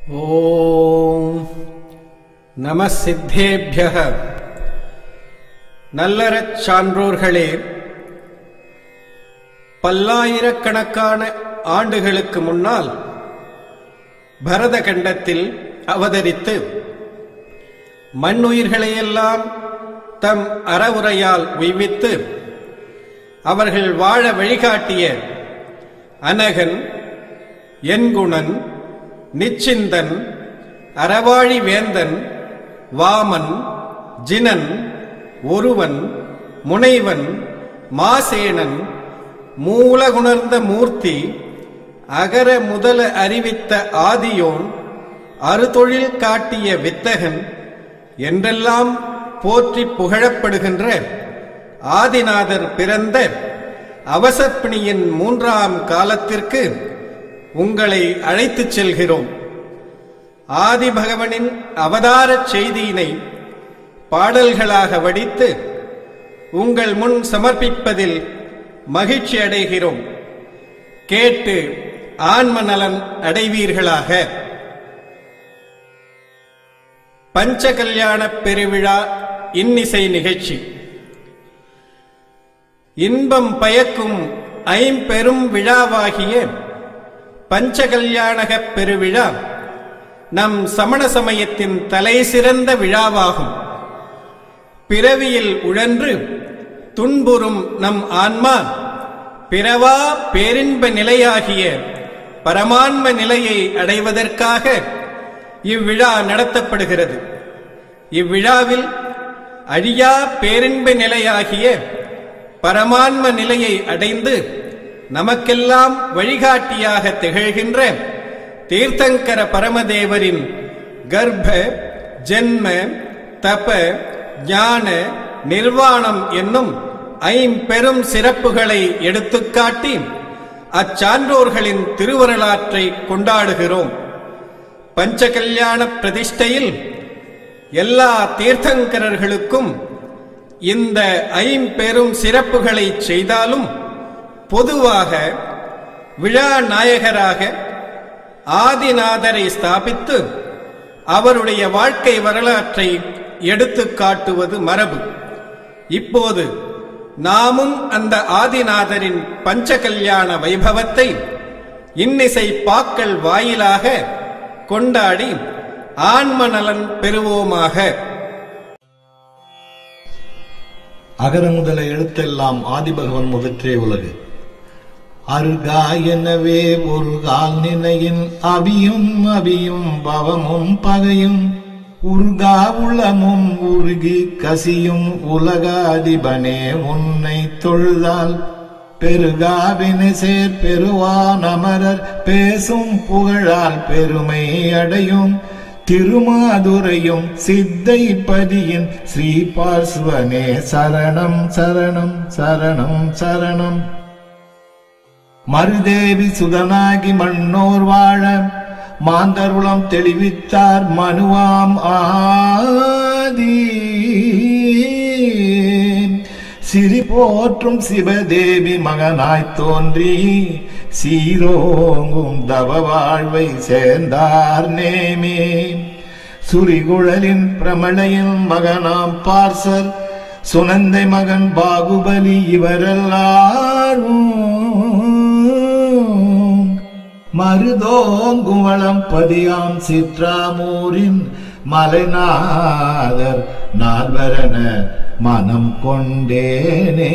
ஓம் நம சித்தேபிய நல்லறச் சான்றோர்களே பல்லாயிரக்கணக்கான ஆண்டுகளுக்கு முன்னால் பரத கண்டத்தில் அவதரித்து மண்ணுயிர்களையெல்லாம் தம் அறவுரையால் உய்வித்து அவர்கள் வாழ வழிகாட்டிய அனகன் என்குணன் நிச்சிந்தன் அறவாழி வேந்தன் வாமன் ஜினன் ஒருவன் முனைவன் மாசேனன் மூலகுணர்ந்த மூர்த்தி அகர முதல அறிவித்த ஆதியோன் அறுதொழில் காட்டிய வித்தகன் என்றெல்லாம் போற்றி புகழப்படுகின்ற ஆதிநாதர் பிறந்த அவசப்பிணியின் மூன்றாம் காலத்திற்கு உங்களை அழைத்துச் செல்கிறோம் ஆதி பகவனின் அவதாரச் செய்தியினை பாடல்களாக வடித்து உங்கள் முன் சமர்ப்பிப்பதில் மகிழ்ச்சி அடைகிறோம் கேட்டு ஆன்ம நலன் அடைவீர்களாக பஞ்ச கல்யாண பெருவிழா இன்னிசை நிகழ்ச்சி இன்பம் பயக்கும் ஐம்பெரும் விழாவாகிய பஞ்சகல்யாணகப் பெருவிழா நம் சமண சமயத்தின் தலை சிறந்த விழாவாகும் பிறவியில் உழன்று துன்புறும் நம் ஆன்மா பிறவா பேரின்ப நிலையாகிய பரமான்ம நிலையை அடைவதற்காக இவ்விழா நடத்தப்படுகிறது இவ்விழாவில் அழியா பேரின்ப நிலையாகிய பரமான்ம நிலையை அடைந்து நமக்கெல்லாம் வழிகாட்டியாக திகழ்கின்ற தீர்த்தங்கர பரமதேவரின் கர்ப்ப ஜென்ம தப ஞான நிர்வாணம் என்னும் ஐம்பெரும் சிறப்புகளை எடுத்துக்காட்டி அச்சான்றோர்களின் திருவரலாற்றை கொண்டாடுகிறோம் பஞ்சகல்யாண பிரதிஷ்டையில் எல்லா தீர்த்தங்கரர்களுக்கும் இந்த ஐம்பெரும் சிறப்புகளை செய்தாலும் பொதுவாக விழா நாயகராக ஆதிநாதரை ஸ்தாபித்து அவருடைய வாழ்க்கை வரலாற்றை எடுத்து காட்டுவது மரபு இப்போது நாமும் அந்த ஆதிநாதரின் பஞ்சகல்யாண வைபவத்தை இன்னிசை பாக்கள் வாயிலாக கொண்டாடி ஆன்ம நலன் பெறுவோமாக அகர முதல எழுத்தெல்லாம் ஆதிபகவன் முதற்றே உலகு அருகா எனவே ஒரு கால் நினையின் அவியும் அவியும் பவமும் பகையும் உருகா உளமும் உருகி கசியும் உலக அதிபனே உன்னை தொழுதால் பெருகாவினை சேர் பெருவான் அமரர் பேசும் புகழால் பெருமை அடையும் திருமாதுரையும் சித்தை பதியின் ஸ்ரீ பார்ஸ்வனே சரணம் சரணம் சரணம் சரணம் மருதேவி சுதனாகி மண்ணோர் வாழ மாந்தருளம் தெளிவித்தார் மனுவாம் ஆதி சிரி போற்றும் சிவதேவி மகனாய்த் தோன்றி சீரோங்கும் தவ வாழ்வை சேர்ந்தார் நேமே சுரிகுழலின் பிரமளையின் மகனாம் பார்சர் சுனந்தை மகன் பாகுபலி இவரெல்லாரும் மருதோங்குவளம் பதியாம் சிற்றாமூரின் மலைநாதர் நால்வரன மனம் கொண்டேனே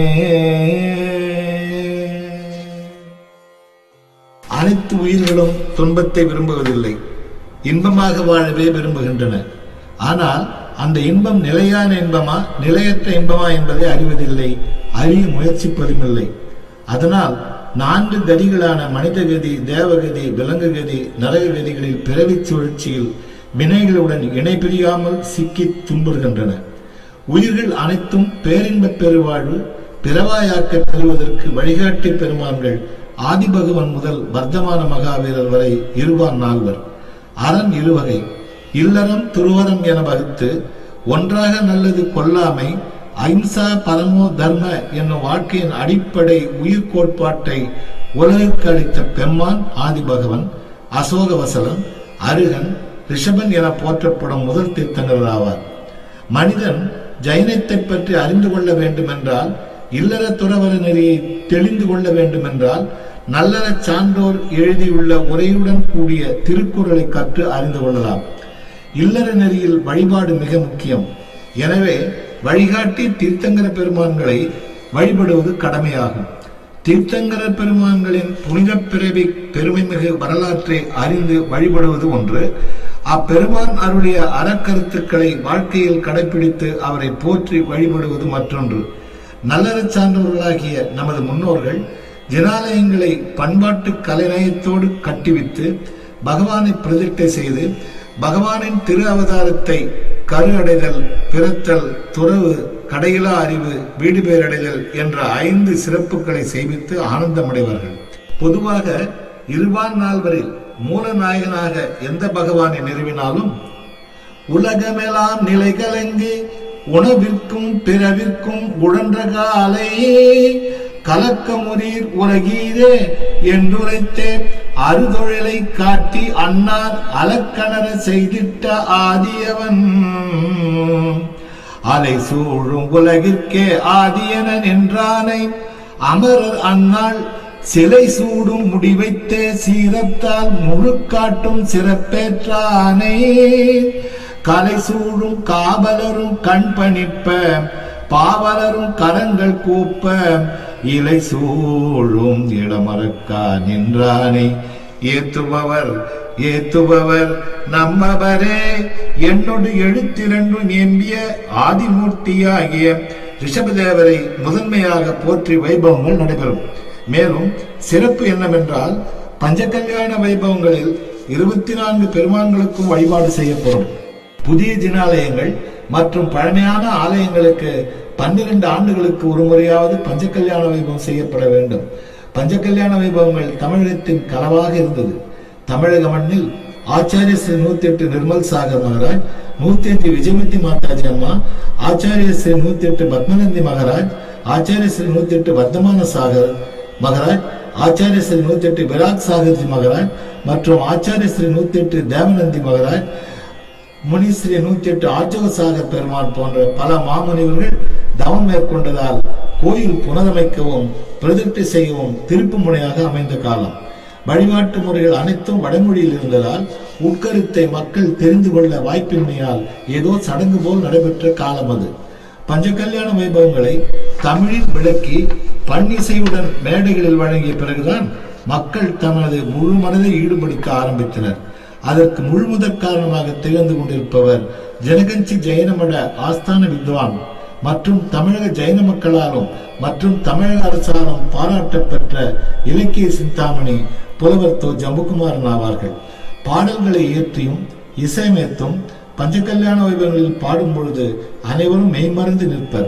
அனைத்து உயிர்களும் துன்பத்தை விரும்புவதில்லை இன்பமாக வாழவே விரும்புகின்றன ஆனால் அந்த இன்பம் நிலையான இன்பமா நிலையற்ற இன்பமா என்பதை அறிவதில்லை அறிய முயற்சிப்பதும் இல்லை அதனால் நான்கு கதிகளான மனிதகதி தேவகதி விலங்குகதி நரககதிகளில் பிறவி சுழற்சியில் வினைகளுடன் இணை பிரியாமல் சிக்கி துன்புறுகின்றன உயிர்கள் அனைத்தும் பேரின்பப் பெருவாழ்வு பிறவாயாக்க பெறுவதற்கு வழிகாட்டி பெருமான்கள் ஆதிபகவன் முதல் வர்த்தமான மகாவீரர் வரை இருவான் நால்வர் அரண் இருவகை இல்லறம் துருவரம் என வகுத்து ஒன்றாக நல்லது கொல்லாமை அஹிம்சா பரமோ தர்ம என்னும் வாழ்க்கையின் அடிப்படை உயிர் கோட்பாட்டை உலகுக்கு அளித்த பெம்மான் ஆதிபகவன் அசோகவசலன் அருகன் ரிஷபன் என போற்றப்படும் முதல் தீர்த்தங்கர் ஆவார் மனிதன் ஜைனத்தை பற்றி அறிந்து கொள்ள வேண்டுமென்றால் இல்லற துறவர நெறியை தெளிந்து கொள்ள வேண்டுமென்றால் நல்லற சான்றோர் எழுதியுள்ள உரையுடன் கூடிய திருக்குறளை கற்று அறிந்து கொள்ளலாம் இல்லற நெறியில் வழிபாடு மிக முக்கியம் எனவே வழிகாட்டி தீர்த்தங்கர பெருமான்களை வழிபடுவது கடமையாகும் தீர்த்தங்கர பெருமான்களின் புனித பிறவி பெருமைமிகு வரலாற்றை அறிந்து வழிபடுவது ஒன்று அப்பெருமான் அருளிய அறக்கருத்துக்களை வாழ்க்கையில் கடைபிடித்து அவரை போற்றி வழிபடுவது மற்றொன்று நல்லறச் சான்றவர்களாகிய நமது முன்னோர்கள் ஜனாலயங்களை பண்பாட்டு கலைநயத்தோடு கட்டிவித்து பகவானை பிரதிஷ்டை செய்து பகவானின் திரு அவதாரத்தை கரு அடைதல் பிறத்தல் துறவு கடையிலா அறிவு வீடு பேரடைதல் என்ற ஐந்து சிறப்புகளை செய்வித்து ஆனந்தமடைவார்கள் பொதுவாக இருபான் நால்வரில் மூலநாயகனாக எந்த பகவானை நிறுவினாலும் உலகமெல்லாம் நிலைகலங்கி உணவிற்கும் பிறவிற்கும் உழன்ற காலையே கலக்கமுறீர் உலகீரே என்றுரைத்தே அறுதொழிலை காட்டி அன்னார் அலக்கணர செய்திட்ட ஆதியவன் அலை சூழும் உலகிற்கே ஆதியன நின்றானை அமரர் அந்நாள் சிலை சூடும் முடிவைத்தே சீரத்தால் முழுக்காட்டும் சிறப்பேற்றானே கலை சூடும் காவலரும் கண் பணிப்ப பாவலரும் கரங்கள் கூப்ப இலை சூழும் இடமறக்கா நின்றானை ஏத்துபவர் ஏத்துபவர் நம்மவரே என்னோடு எழுத்திரண்டும் ஏம்பிய ஆதிமூர்த்தியாகிய ரிஷபதேவரை முதன்மையாக போற்றி வைபவங்கள் நடைபெறும் மேலும் சிறப்பு என்னவென்றால் பஞ்சகல்யாண வைபவங்களில் இருபத்தி நான்கு பெருமான்களுக்கும் வழிபாடு செய்யப்படும் புதிய ஜினாலயங்கள் மற்றும் பழமையான ஆலயங்களுக்கு பன்னிரண்டு ஆண்டுகளுக்கு ஒரு முறையாவது பஞ்சகல்யாண வைபவம் செய்யப்பட வேண்டும் பஞ்சகல்யாண வைபவங்கள் தமிழகத்தின் கனவாக இருந்தது தமிழக மண்ணில் ஆச்சாரிய ஸ்ரீ நூத்தி எட்டு நிர்மல் சாகர் மகராஜ் நூத்தி எட்டு விஜயமதி மாதாஜி அம்மா ஆச்சாரிய ஸ்ரீ நூத்தி எட்டு பத்மநந்தி மகராஜ் ஆச்சாரிய ஸ்ரீ நூத்தி எட்டு வர்த்தமான சாகர் மகராஜ் ஆச்சாரிய ஸ்ரீ நூத்தி எட்டு விராக் சாகர்ஜி மகராஜ் மற்றும் ஆச்சாரிய ஸ்ரீ நூத்தி எட்டு தேவநந்தி மகராஜ் முனிஸ்ரீ நூத்தி எட்டு ஆச்சோக சாகர் பெருமான் போன்ற பல மாமுனிவர்கள் தவம் மேற்கொண்டதால் கோயில் புனரமைக்கவும் பிரதிஷ்டை செய்யவும் திருப்பு முனையாக அமைந்த காலம் வழிபாட்டு முறைகள் அனைத்தும் வடமொழியில் இருந்ததால் உட்கருத்தை மக்கள் தெரிந்து கொள்ள வாய்ப்பின்மையால் ஏதோ சடங்கு போல் நடைபெற்ற காலம் அது பஞ்சகல்யாண வைபவங்களை தமிழில் விளக்கி பன்னிசையுடன் மேடைகளில் வழங்கிய பிறகுதான் மக்கள் தமது முழு மனதை ஈடுபடுத்த ஆரம்பித்தனர் அதற்கு முழுமுதற் காரணமாக திகழ்ந்து கொண்டிருப்பவர் ஜனகஞ்சி ஜெயின மட ஆஸ்தான வித்வான் மற்றும் தமிழக ஜைன மக்களாலும் மற்றும் தமிழக அரசாலும் பாராட்டப்பெற்ற இலக்கிய சிந்தாமணி புலவர் தோ ஜம்புகுமாரன் ஆவார்கள் பாடல்களை இயற்றியும் இசையமைத்தும் பஞ்சகல்யாண வைபவங்களில் பாடும் பொழுது அனைவரும் மெய்மறந்து நிற்பர்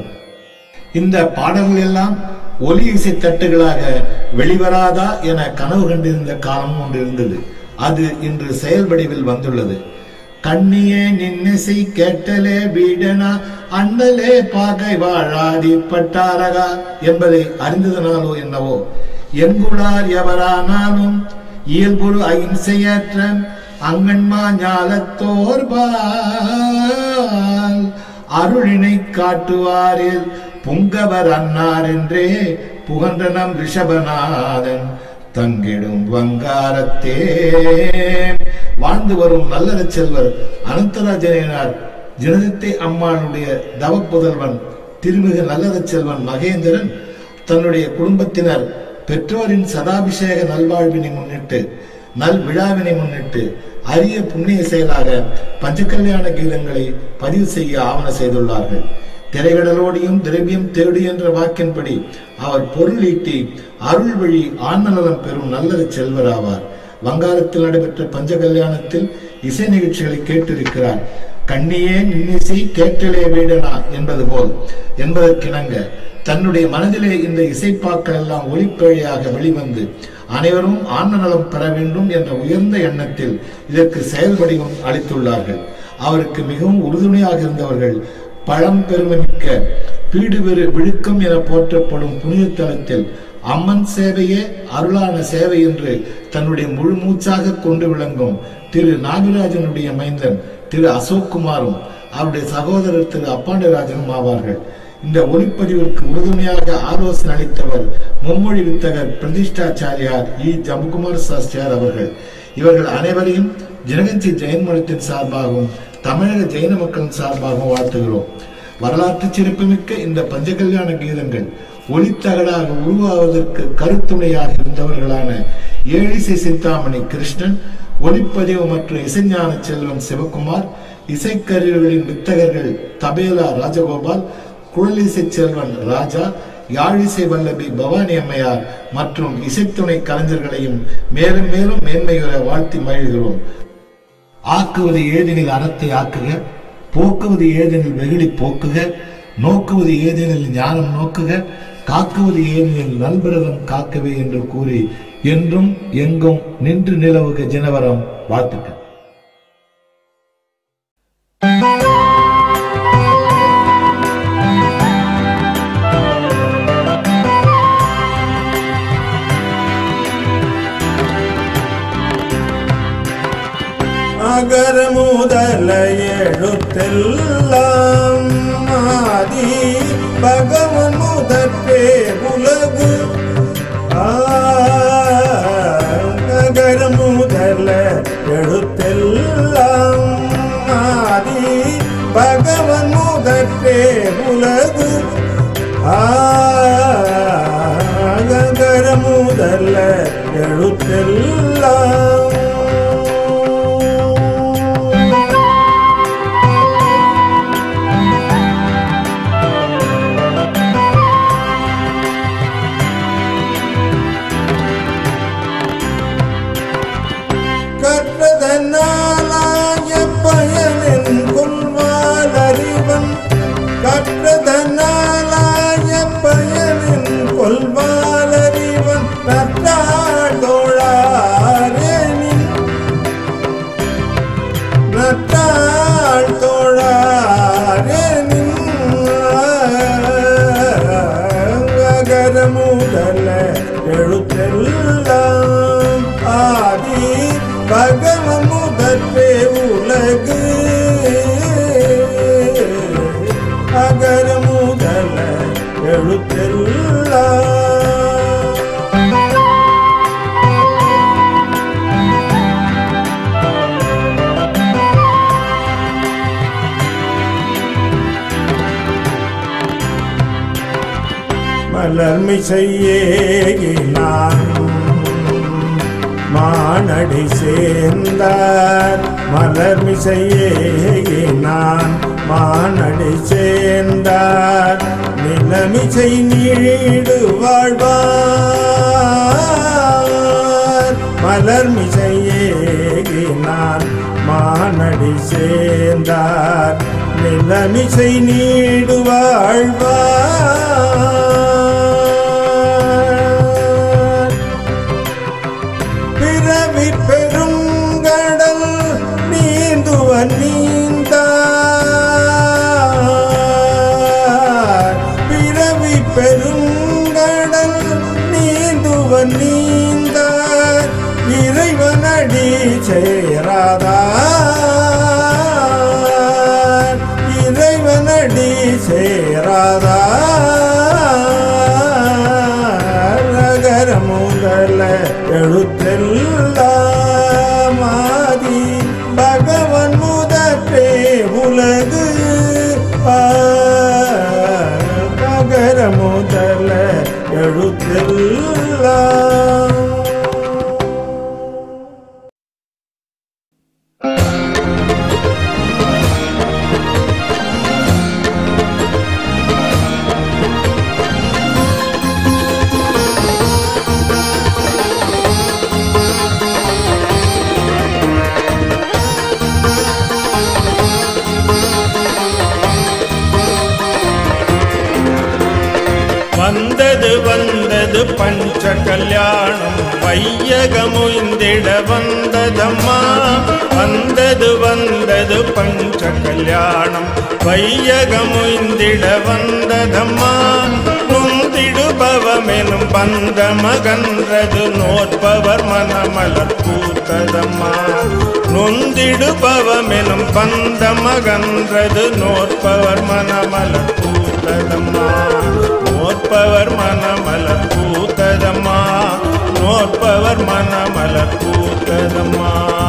இந்த பாடல்கள் எல்லாம் ஒலி இசை தட்டுகளாக வெளிவராதா என கனவு கண்டிருந்த காலம் ஒன்று இருந்தது அது இன்று செயல் வடிவில் வந்துள்ளது கண்ணியே நின்னிசை கேட்டலே வீடனா அண்ணலே பாகை வாழாதி பட்டாரகா என்பதை அறிந்ததனாலோ என்னவோ எங்குளார் எவரானாலும் இயல்புரு அகிம்சையற்ற அங்கன்மா ஞாலத்தோர்பால் அருளினை காட்டுவாரில் புங்கவர் அன்னார் என்றே புகன்ற நம் ரிஷபநாதன் தங்கிடும் வங்காரத்தே வாழ்ந்து வரும் நல்லறச் செல்வர் அனந்தராஜனார் ஜனதத்தை அம்மாளுடைய தவ புதல்வன் திருமிகு நல்லறச் செல்வன் மகேந்திரன் தன்னுடைய குடும்பத்தினர் பெற்றோரின் சதாபிஷேக நல்வாழ்வினை முன்னிட்டு நல் விழாவினை முன்னிட்டு அரிய புண்ணிய செயலாக பஞ்சகல்யாண கீதங்களை பதிவு செய்ய ஆவண செய்துள்ளார்கள் திரைகடலோடியும் திரவியம் தேடு என்ற வாக்கின்படி அவர் பொருள் ஈட்டி அருள் வழி ஆன்மநலம் பெறும் நல்லது செல்வராவார் வங்காளத்தில் நடைபெற்ற பஞ்ச கல்யாணத்தில் இசை நிகழ்ச்சிகளை கேட்டிருக்கிறார் கண்ணியே நின்னிசை கேட்டலே வீடனா என்பது போல் என்பதற்கிணங்க தன்னுடைய மனதிலே இந்த இசைப்பாக்கள் எல்லாம் ஒளிப்பேழையாக வெளிவந்து அனைவரும் ஆன்மநலம் பெற வேண்டும் என்ற உயர்ந்த எண்ணத்தில் இதற்கு செயல் வடிவம் அளித்துள்ளார்கள் அவருக்கு மிகவும் உறுதுணையாக இருந்தவர்கள் பழம் பெருமைமிக்க பீடுபெரு விழுக்கம் என போற்றப்படும் புனித தலத்தில் அம்மன் சேவையே அருளான சேவை என்று தன்னுடைய முழு மூச்சாக கொண்டு விளங்கும் திரு நாகராஜனுடைய மைந்தன் திரு அசோக்குமாரும் அவருடைய சகோதரர் திரு அப்பாண்டிராஜனும் ஆவார்கள் இந்த ஒளிப்பதிவிற்கு உறுதுணையாக ஆலோசனை அளித்தவர் மும்மொழி வித்தகர் பிரதிஷ்டாச்சாரியார் இ ஜம்புகுமார் சாஸ்திரியார் அவர்கள் இவர்கள் அனைவரையும் ஜனகஞ்சி ஜெயின் மடத்தின் சார்பாகவும் தமிழக ஜெயின மக்களின் சார்பாகவும் வாழ்த்துகிறோம் வரலாற்று சிறப்புமிக்க இந்த பஞ்சகல்யாண கீதங்கள் ஒளித்தகடாக உருவாவதற்கு கருத்துணையாக இருந்தவர்களான ஏழிசை சிந்தாமணி கிருஷ்ணன் ஒளிப்பதிவு மற்றும் இசைஞான செல்வன் சிவகுமார் இசைக்கருவிகளின் வித்தகர்கள் தபேலா ராஜகோபால் குழலிசை செல்வன் ராஜா யாழிசை வல்லபி பவானி அம்மையார் மற்றும் இசைத்துணை கலைஞர்களையும் மேலும் மேலும் மேன்மையுற வாழ்த்தி மகிழ்கிறோம் ஆக்குவது ஏதெனில் அறத்தை ஆக்குக போக்குவது ஏதெனில் வெகுளி போக்குக நோக்குவது ஏதெனில் ஞானம் நோக்குக காக்குவது ஏதெனில் நல்பிரதம் காக்கவே என்று கூறி என்றும் எங்கும் நின்று நிலவுக ஜனவரம் வாழ்த்துக்கள் அகர முதல எழுத்தெல்லாம் ஆதி பகவன் முதற்றே உலகு ஆ, அகர முதல எழுத்தெல்லாம் ஆதி பகவன் முதற்றே உலகு ஆ, அகர முதல எழுத்தெல்லாம் கற்றதனாலாய பயனின் கொள்வால் அறிவன் கற்றதனாலாய பயனின் கொள்வால் அறிவன் நற்றாழோழாரேனின் நற்றாள் தோழாரேனின் அகர முதல எழுத்தெல்லாம் ஆதி பகவ முதற்றே உலகு அகர முதல எழுத்தெல்லாம் மலர்மி செய்யேகினான் மானடி சேர்ந்தார் மலர்மி செய்யேகினான் மானடி சேர்ந்தார் நிலமிசை நீடு வாழ்வார் மலர்மிசையேகினான் மானடி சேர்ந்தார் நிலமிசை நீடு வாழ்வார் பிறவி பெருங்கடல் நீந்துவன் நீந்தார் பிறவி பெருங்கடல் நீந்துவன் நீந்தார் இறைவனடி சேராதார் இறைவனடி சேராதார் நகர முதல எழுத்தெல்லாம் ஆதி பகவன் முதற்றே உலகு ஆ, நகர முதல எழுத்தெல்லாம் வந்தது வந்தது பஞ்ச கல்யாணம் வையகமுய்ந்திட வந்ததம்மா வந்தது வந்தது பஞ்ச கல்யாணம் வையகமுய்ந்திட வந்ததம்மா நுந்திடுபவமே பவமெனும் பந்தமகன்றது நோற்பவர் மனமலர் பூத்ததம்மா நொந்திடு பவமெனும் பந்தமகன்றது நோற்பவர் மனமலர் பூத்ததம்மா நோற்பவர் மனமலர் பூத்ததம்மா நோற்பவர் மனமலர் பூத்ததம்மா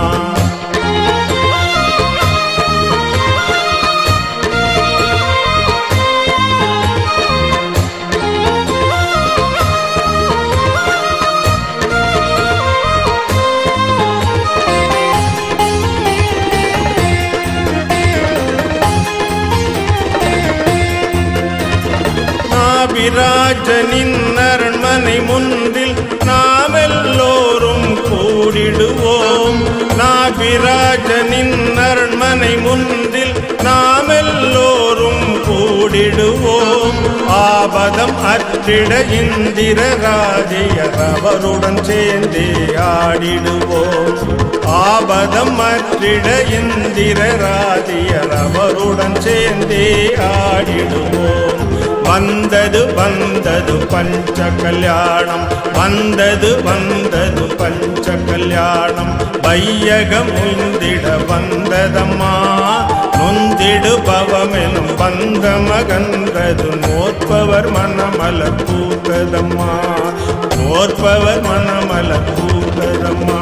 நாபிராஜனின் அரண்மனை முன்றில் நாமெல்லோரும் கூடிடுவோம் நாபிராஜனின் அரண்மனை முன்றில் நாமெல்லோரும் கூடிடுவோம் ஆபதம் அற்றிட இந்திர ராஜையர் அவருடன் சேர்ந்தே ஆடிடுவோம் ஆபதம் அற்றிட இந்திர ராஜையர் அவருடன் சேர்ந்தே ஆடிடுவோம் வந்தது வந்தது பஞ்ச கல்யாணம் வந்தது வந்தது பஞ்ச கல்யாணம் வையகம் உந்திட வந்ததம்மா நொந்திடு பவமெனும் வந்த மகன்றது நோற்பவர் மனமலர் பூத்ததம்மா நோற்பவர் மனமலர் பூத்ததம்மா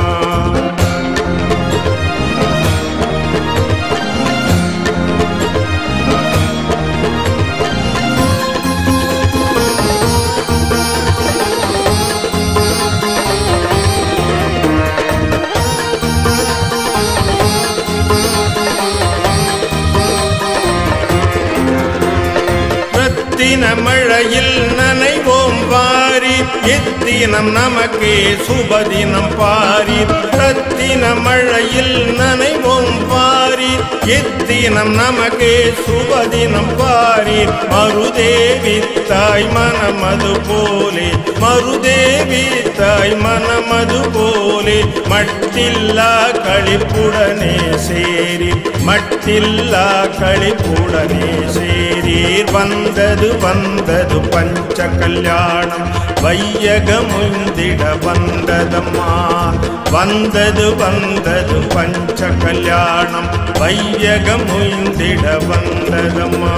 ரத்தின மழையில் நனைவோம் பாரி எத்தினம் நமக்கே சுபதினம் பாரி ரத்தின மழையில் நனைவோம் பாரி எத்தினம் நமக்கே சுபதினம் பாரி மருதேவி தாய் மனமது போலே மருதேவி தாய் மனமது போலே மட்டில்லா களிப்புடனே சேரி மட்டில்லா களிப்புடனே சேரீர் வந்தது வந்தது பஞ்ச கல்யாணம் வையகமுந்திட வந்ததம்மா வந்தது வந்தது பஞ்ச கல்யாணம் வையகமுந்திட வந்ததம்மா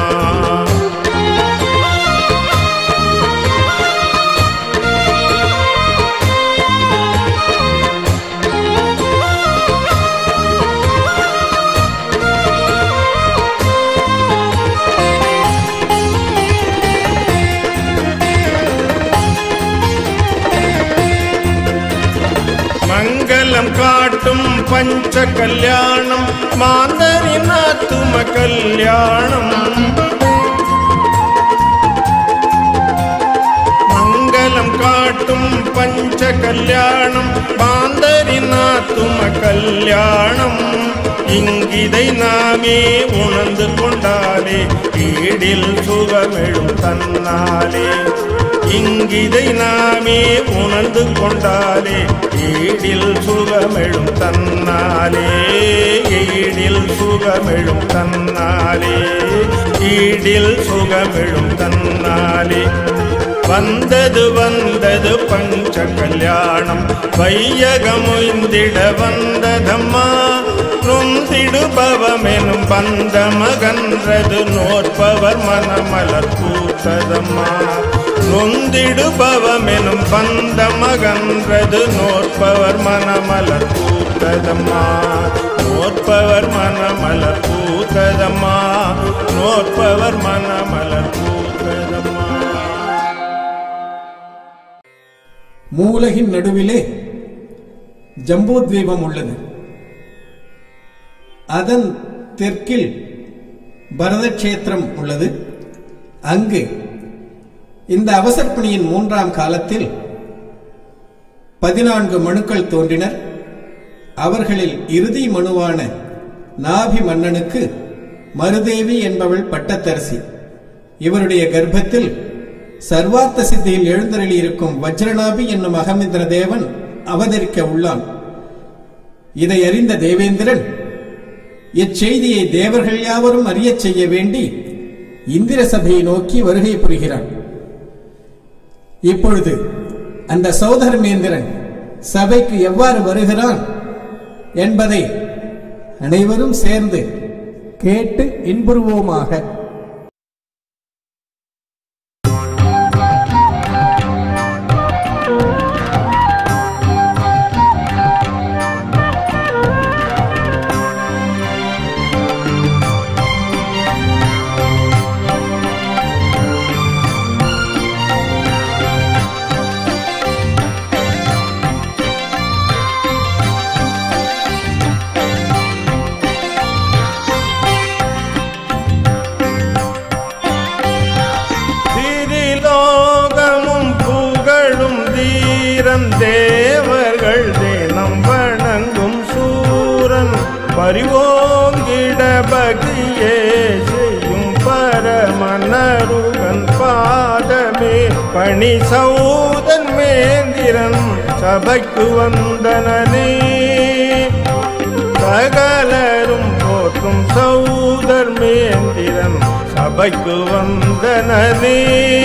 மங்களம் காட்டும் பஞ்ச கல்யாணம் மாந்தரின் ஆத்தும கல்யாணம் மங்களம் காட்டும் பஞ்ச கல்யாணம் மாந்தரின் ஆத்தும கல்யாணம் இங்கிதை நாமே உணர்ந்து கொண்டாலே ஈடில் சுகமெழும் தன்னாலே இங்கிதை நாமே உணர்ந்து கொண்டாலே ஈடில் சுகமெழும் தன்னாலே ஈடில் சுகமெழும் தன்னாலே ஈடில் சுகமெழும் தன்னாலே வந்தது வந்தது பஞ்ச கல்யாணம் வையகமுந்திட வந்ததம்மா நொந்திடுபவமெனும் பந்த மகன்றது நோற்பவர் மனமலர் பூத்ததம்மா நொந்திடுபவமெனும் பந்த மகன்றது நோற்பவர் மனமலர் பூத்ததம்மா நோற்பவர் மனமலர் பூத்ததம்மா நோற்பவர் மனமலர் பூத்ததம்மா மூலகின் நடுவிலே ஜம்பூத்வீபம் உள்ளது அதன் தெற்கில் பரதக்ஷேத்திரம் உள்ளது அங்கு இந்த அவசர்ப்பணியின் மூன்றாம் காலத்தில் பதினான்கு மனுக்கள் தோன்றினர் அவர்களில் இறுதி மனுவான நாபி மன்னனுக்கு மருதேவி என்பவள் பட்டத்தரசி இவருடைய கர்ப்பத்தில் சர்வார்த்த சித்தியில் எழுந்தருளியிருக்கும் வஜ்ரநாபி என்னும் அகமிந்திர தேவன் அவதரிக்க உள்ளான் இதை அறிந்த தேவேந்திரன் இச்செய்தியை தேவர்கள் யாவரும் அறியச் செய்ய வேண்டி இந்திர சபையை நோக்கி வருகை புரிகிறான் இப்பொழுது அந்த சௌதர்மேந்திரன் சபைக்கு எவ்வாறு வருகிறான் என்பதை அனைவரும் சேர்ந்து கேட்டு இன்புறுவோமாக திரிலோகமும் புகழும் தீரன் தேவர்கள் தினம் வணங்கும் சூரன் பரிவோங்கிட பகியே செய்யும் பரமனருகன் பாதமே பணி சௌதன் மேந்திரன் சபைக்கு வந்தனனே சகலரும் போற்றும் சௌதர் மேந்திரன் சபைக்கு வந்தனே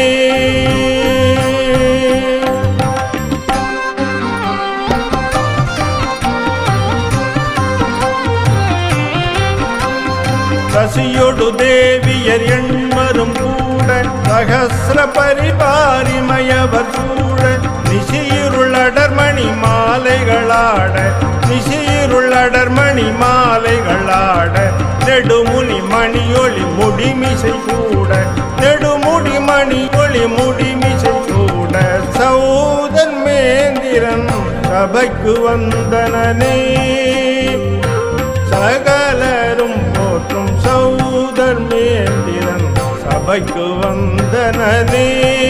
சசியொடு தேவியர் எண்மரும் கூட சகசிர பரிபாரிமயவர் சூழ நிசியிருளடர்மணி மாலைகளாட நிசியிருளடர்மணி மாலைகளாட நெடுமுனி மணியொளி முடிமிசை கூட நெடுமுடி மணி ஒளி முடிமிசை கூட சௌதன் மேந்திரன் சபைக்கு வந்தனனே சகலரும் போற்றும் சௌதர் மேந்திரன் சபைக்கு வந்தனே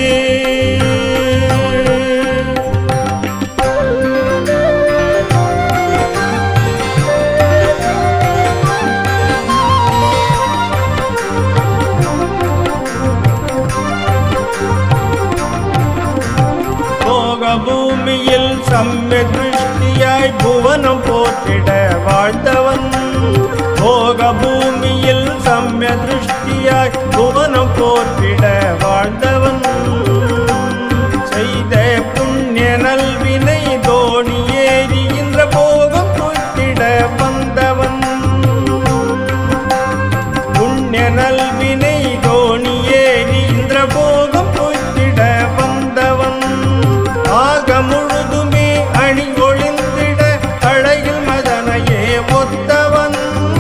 போக பூமியில் சம்ய திருஷ்டியாய் புவனம் போற்றிட வாழ்ந்தவன் போக பூமியில் சம்ய திருஷ்டியாய் புவனம் போற்றிட வாழ்ந்தவன் செய்த புண்ணிய நல்வினை தோணி ஏறிகின்ற போகம் துய்த்திட வந்தவன் புண்ணிய நல்வினை தோணி ஏறி இந்திர போகம் பொய்த்திட வந்தவன் ஆக முழுதுமே அணி ஒளிந்திட அழகில் மதனையே ஒத்தவன்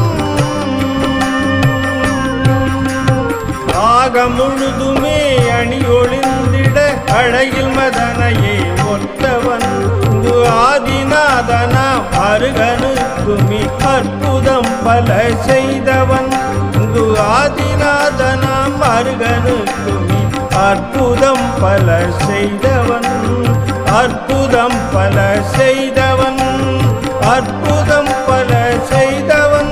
ஆக முழுதுமே அணி ஒளிந்திட அழகில் மதனையே ஒத்தவன் இங்கு ஆதிநாதனா அருகனுக்குமி அற்புதம் பல செய்தவன் இங்கு ஆதிநாதனாம் அருகனுக்குமி அற்புதம் பல செய்தவன் அற்புதம் பல செய்தவன் அற்புதம் பல செய்தவன்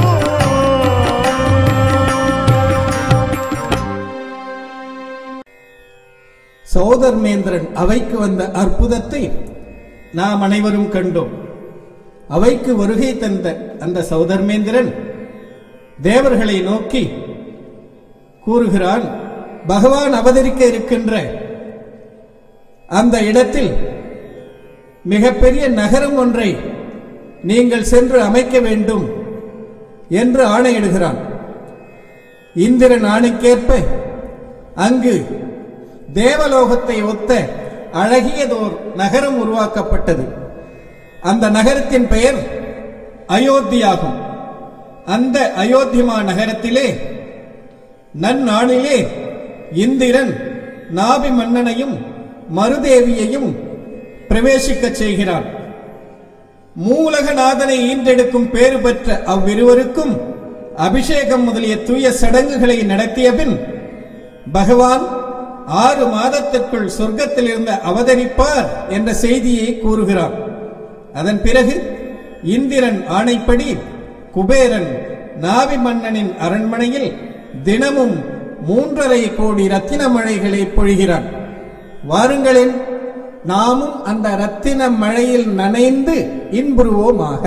சௌதர்மேந்திரன் அவைக்கு வந்த அற்புதத்தை நாம் அனைவரும் கண்டோம் அவைக்கு வருகை தந்த அந்த சௌதர்மேந்திரன் தேவர்களை நோக்கி கூறுகிறான் பகவான் அவதரிக்க இருக்கின்ற அந்த இடத்தில் மிகப்பெரிய நகரம் ஒன்றை நீங்கள் சென்று அமைக்க வேண்டும் என்று ஆணையிடுகிறான் இந்திரன் ஆணைக்கேற்ப அங்கு தேவலோகத்தை ஒத்த அழகியதோர் நகரம் உருவாக்கப்பட்டது அந்த நகரத்தின் பெயர் அயோத்தியாகும் அந்த அயோத்திமா நகரத்திலே நன்னாளிலே இந்திரன் நாபி மன்னனையும் மருதேவியையும் பிரவேசிக்கச் செய்கிறான் மூலகநாதனை ஈன்றெடுக்கும் பேறு பெற்ற அவ்விருவருக்கும் அபிஷேகம் முதலிய தூய சடங்குகளை நடத்திய பின் பகவான் ஆறு மாதத்திற்குள் சொர்க்கத்தில் இருந்து அவதரிப்பார் என்ற செய்தியை கூறுகிறார் அதன் பிறகு இந்திரன் ஆணைப்படி குபேரன் நாவி மன்னனின் அரண்மனையில் தினமும் மூன்றரை கோடி ரத்தின மழைகளை பொழிகிறான் வாருங்களேன் நாமும் அந்த ரத்தின மழையில் நனைந்து இன்புறுவோமாக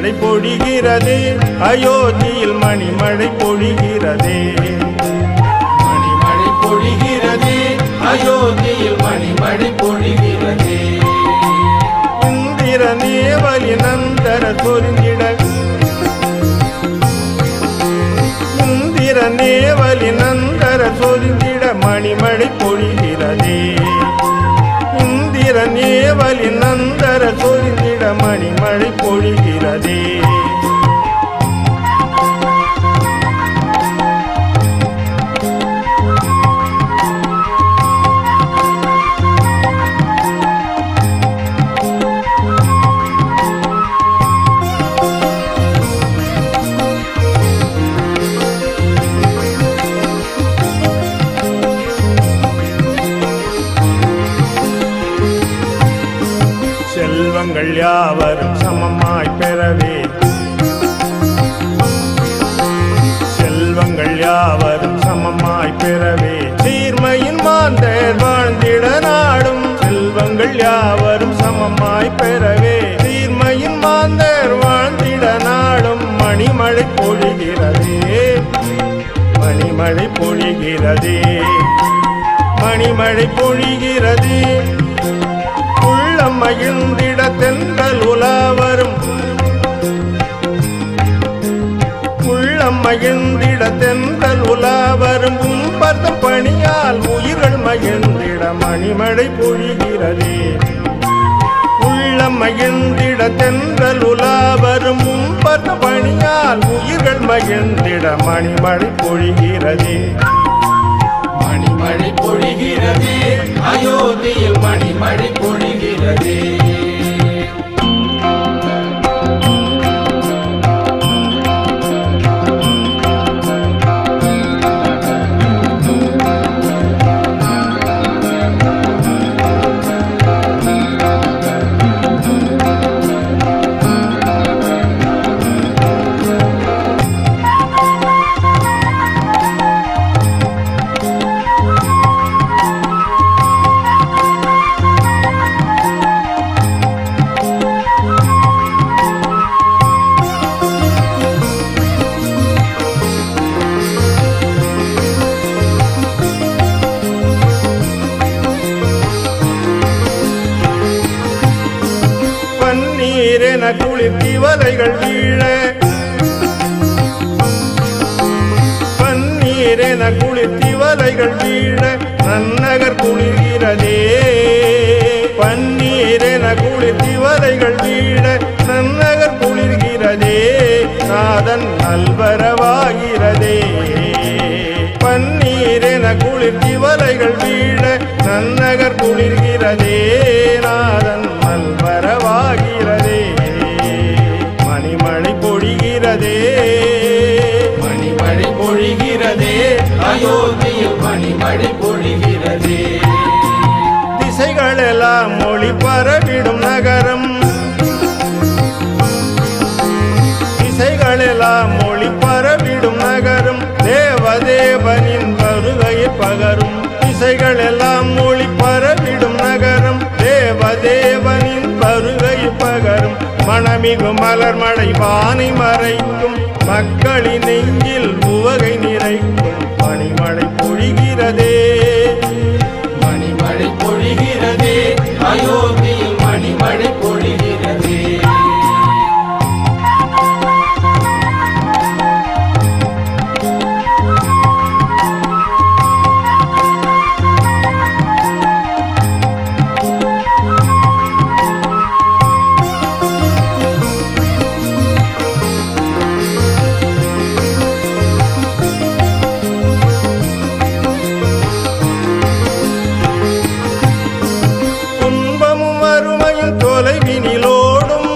மணிமழை பொழிகிறதே அயோத்தியில் மணிமழை பொழிகிறதே மணிமழை பொழிகிறதே அயோத்தியில் மணிமழை பொழிகிறதே இந்திர நேவலி நந்தர சொரிந்திட இந்திர நேவலி நந்தர சொரிந்திட மணிமழை பொழிகிறதே இந்திர நேவலி நந்தர சொரிந்திட மணிமழை பொழிகிறதே செல்வங்கள் யாவரும் சமமாய் பெறவே செல்வங்கள் யாவரும் சமமாய் பெறவே சீர்மையின் மாந்தர் வாழ்ந்திட நாடும் செல்வங்கள் யாவரும் சமமாய் பெறவே சீர்மையின் மாந்தர் வாழ்ந்திட நாடும் மணிமழை பொழிகிறதே மணிமழை பொழிகிறதே மணிமழை பொழிகிறதே உள்ளம் மகிழ்ந்திட தென்றல் உலாவரும் உள்ளம் மகிழ்ந்திட தென்றல் உலாவரும் உம்பர்த்தம் பணியால் உயிர்கள் மகிழ்ந்திட மணிமழை பொழிகிறதே உள்ளம் மகிழ்ந்திட தென்றல் உலாவரும் உம்பர்த்த பணியால் உயிர்கள் மகிழ்ந்திட மணிமழை பொழிகிறதே மணிமழை பொழிகிறதே அயோத்தியில் மணிமழை பொழிகிறதே பன்னீரென குளிர் திவலைகள் வீழ பன்னீரென குளிர் திவலைகள் வீழ நன்னகர் குளிர்கிறதே பன்னீரென குளிர் திவலைகள் வீழ நன்னகர் குளிர்கிறதே நாதன் நல்வரவாகிறதே பன்னீரென குளிர் திவலைகள் வீழ நன்னகர் குளிர்கிறதே நாதன் நல்வரவாகிறதே மணிமழை பொழிகிறதே மணிமழை பொழிகிறதே அயோத்தியில் மணிமழை பொழிகிறதே திசைகளெல்லாம் மொழி பரவிடும் நகரம் திசைகளெல்லாம் மொழி பரவிடும் நகரம் தேவதேவனின் வருகையை பகரும் திசைகளெல்லாம் மொழி பரவிடும் நகரம் தேவதேவனின் வருகையை பகரும் மணமிகு மலர் மழை வானை மறைக்கும் மக்களின் நெஞ்சில் உவகை நிறைக்கும் பனிமழை பொழிகிறதே மணிமழை பொழிகிறதே அயோத்தியில் மணிமழை பொழிகிறதே துன்பமும் வறுமையும் தொலைவினிலோடும்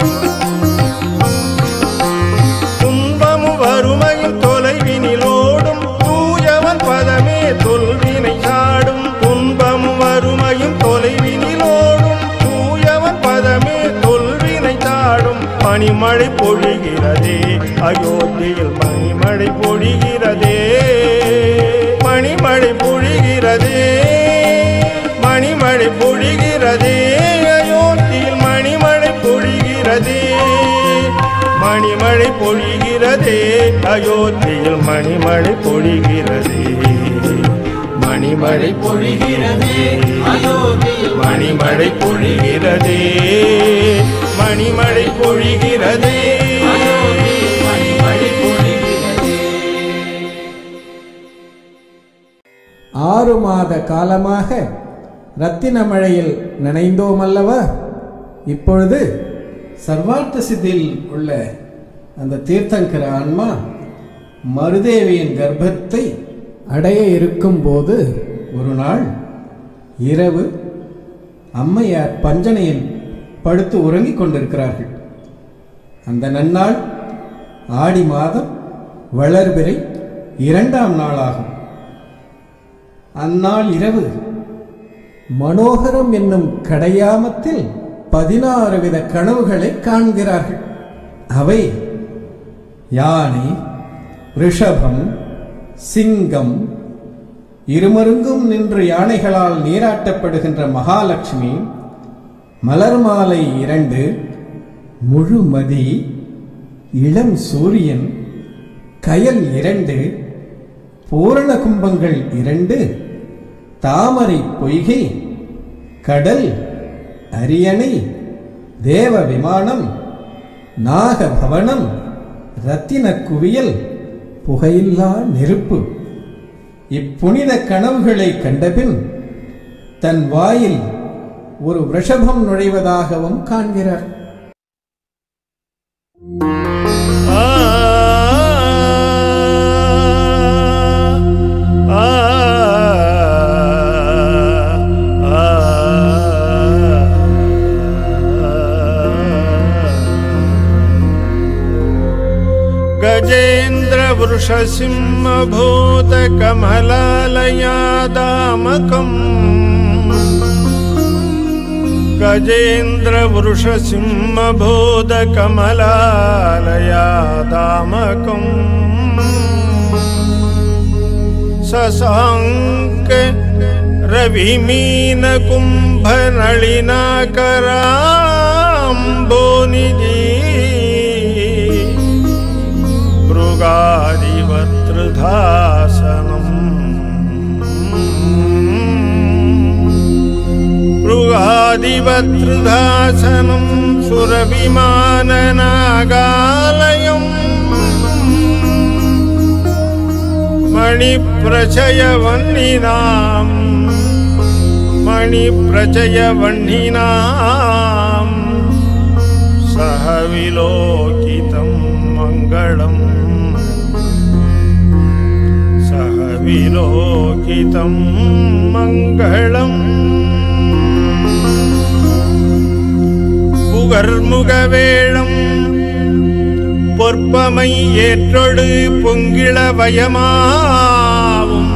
துன்பமும் வறுமையும் தொலைவினிலோடும் தூயவன் பதமே தொல்வினை சாடும் துன்பமும் வறுமையும் தொலைவினிலோடும் தூயவன் பதமே தொல்வினை சாடும் பனிமழை பொழிகிறதே அயோத்தியில் மணிமழை பொழிகிறதே மணிமழை பொழிகிறதே மணிமழை பொழிகிறதே அயோத்தியில் மணிமழை பொழிகிறதே மணிமழை பொழிகிறதே அயோத்தியில் மணிமழை பொழிகிறதே மணிமழை பொழிகிறதே அயோத்தியில் மணிமழை பொழிகிறதே மணிமழை பொழிகிறதே அயோத்தியில் மணிமழை பொழிகிறதே ஆறு மாத காலமாக ரத்தின மழையில் நனைந்தோம் அல்லவா இப்பொழுது சர்வார்த்த சித்தியில் உள்ள அந்த தீர்த்தங்கர ஆன்மா மருதேவியின் கர்ப்பத்தை அடைய இருக்கும் போது ஒரு நாள் இரவு அம்மையார் பஞ்சனையில் படுத்து உறங்கிக் கொண்டிருக்கிறார்கள் அந்த நன்னாள் ஆடி மாதம் வளர்பிறை இரண்டாம் நாளாகும் அந்நாள் இரவு மனோகரம் என்னும் கடையாமத்தில் பதினாறு வித கனவுகளை காண்கிறார்கள் அவை யானை ரிஷபம் சிங்கம் இருமருங்கும் நின்று யானைகளால் நீராட்டப்படுகின்ற மகாலட்சுமி மலர் மாலை இரண்டு முழுமதி இளம் சூரியன் கயல் இரண்டு பூரண கும்பங்கள் இரண்டு தாமரை பொய்கை கடல் அரியணை தேவ விமானம் நாகபவனம் ரத்தின குவியல் புகையில்லா நெருப்பு இப்புனித கனவுகளை கண்டபின் தன் வாயில் ஒரு விஷபம் நுழைவதாகவும் காண்கிறார் ஆ ஆ ஆ गजेन्द्र वृषसिंहभूत कमलालयादामकम् गजेन्द्र वृषसिंहभूत कमलालयादामकम् शशाङ्क रविमीनकुम्भनलिनाकराम्बोनिजी मृगादिवत्कृधासनम् मृगादिवत्कृधासनं सुरविमाननागालयम् मणिप्रचयवह्निनाम् मणिप्रचयवह्निनाम् सह विलोकितं मङ्गलम् सह विलोकितं मङ्गलम् புகர்முகவேழம் பொற்பமை ஏற்றொடு பொங்கிளவயமாவும்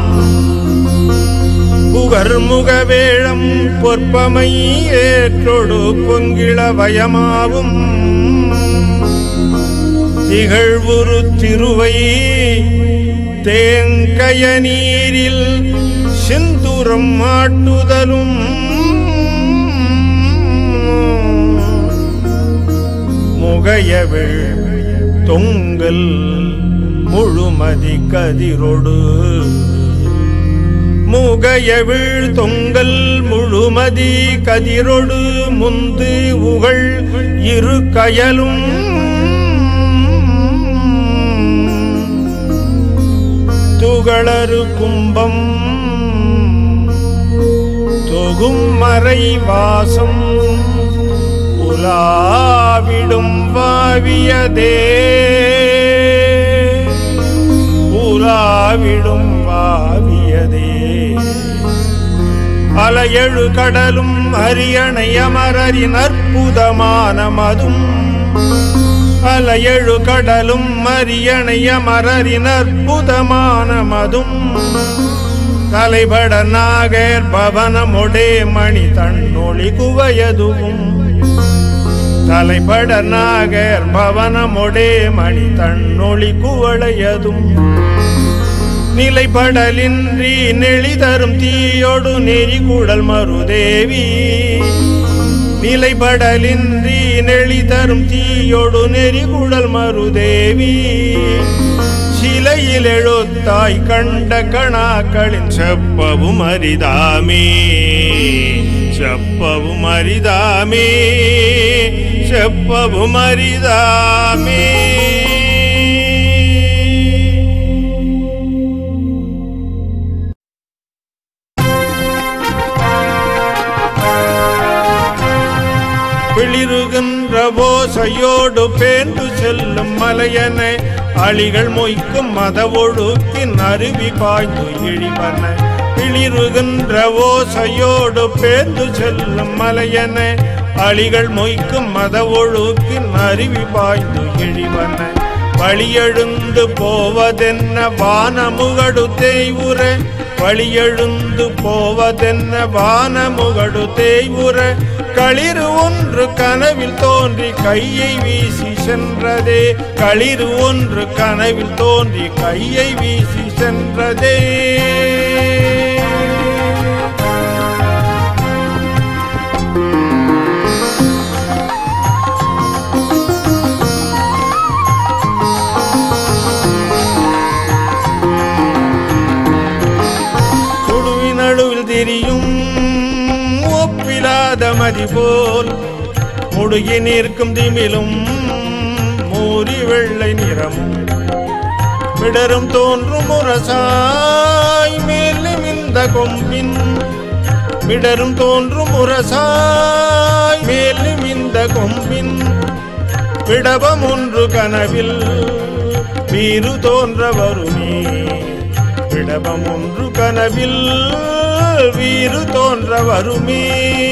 புகர்முகவேழம் பொற்பமை ஏற்றொடு பொங்கிளவயமாவும் திகழ்வுரு திருவை தேங்கய நீரில் செந்துரம் ஆட்டுதலும் முகையவிழ் தொங்கல் முழுமதி கதிரொடு முகையவிழ் தொங்கல் முழுமதி கதிரொடு முந்து உகள் இரு கயலும் துகளறு கும்பம் தொகும் மறை வாசம் உலாவிடும் வாவியதே உலாவிடும் வாவியதே அலையழு கடலும் அரியணை அமரரின் அற்புதமான மதும் அலையழு கடலும் அரியணை அமரரின் அற்புதமான மதும் தலைபட நாகர் பவனமொடே மணி தன்னொளி குவையதுவும் தலைபட நாகர் பவனமொடே மணி தன்னொளி குவளையதும் நிலைப்படலின்றி நெளி தரும் தீயோடு நெறி கூடல் மருதேவி நிலைப்படலின்றி நெளி தரும் தீயோடு தீயொடு நெறிகுழல் மருதேவி சிலையில் எழுத்தாய் கண்ட கணாக்களின் செப்பவும் அரிதாமே செப்பவும் அரிதாமே செப்பவும் அரிதாமே பிளிருகின்ற ஓசையோடு பேர்ந்து செல்லும் மலையன அழிகள் மொய்க்கும் மத ஒழுக்கின் அருவி பாய்ந்து இழிவன பிளிருகின்ற ஓசையோடு பேர்ந்து செல்லும் மலையன அழிகள் மொய்க்கும் மத ஒழுக்கின் அருவி பாய்ந்து இழிவன வழியெழுந்து போவதென்ன வானமுகடு தேய்வுற வழியெழுந்து போவதென்ன வானமுகடு தேய்வுற களிறு ஒன்று கனவில் தோன்றி கையை வீசி சென்றதே களிறு ஒன்று கனவில் தோன்றி கையை வீசி சென்றதே சுடுவின் நடுவில் திரியும் ஒப்பிலாத மதி போல் முடுகி நிற்கும் திமிலும் மூறி வெள்ளை நிறமும் விடரும் தோன்றும் முரசாய் மேலும் இந்த கொம்பின் விடரும் தோன்றும் முரசாய் மேலும் இந்த கொம்பின் விடபம் ஒன்று கனவில் வீறு தோன்ற வருமே விடபம் ஒன்று கனவில் வீறு தோன்ற வருமே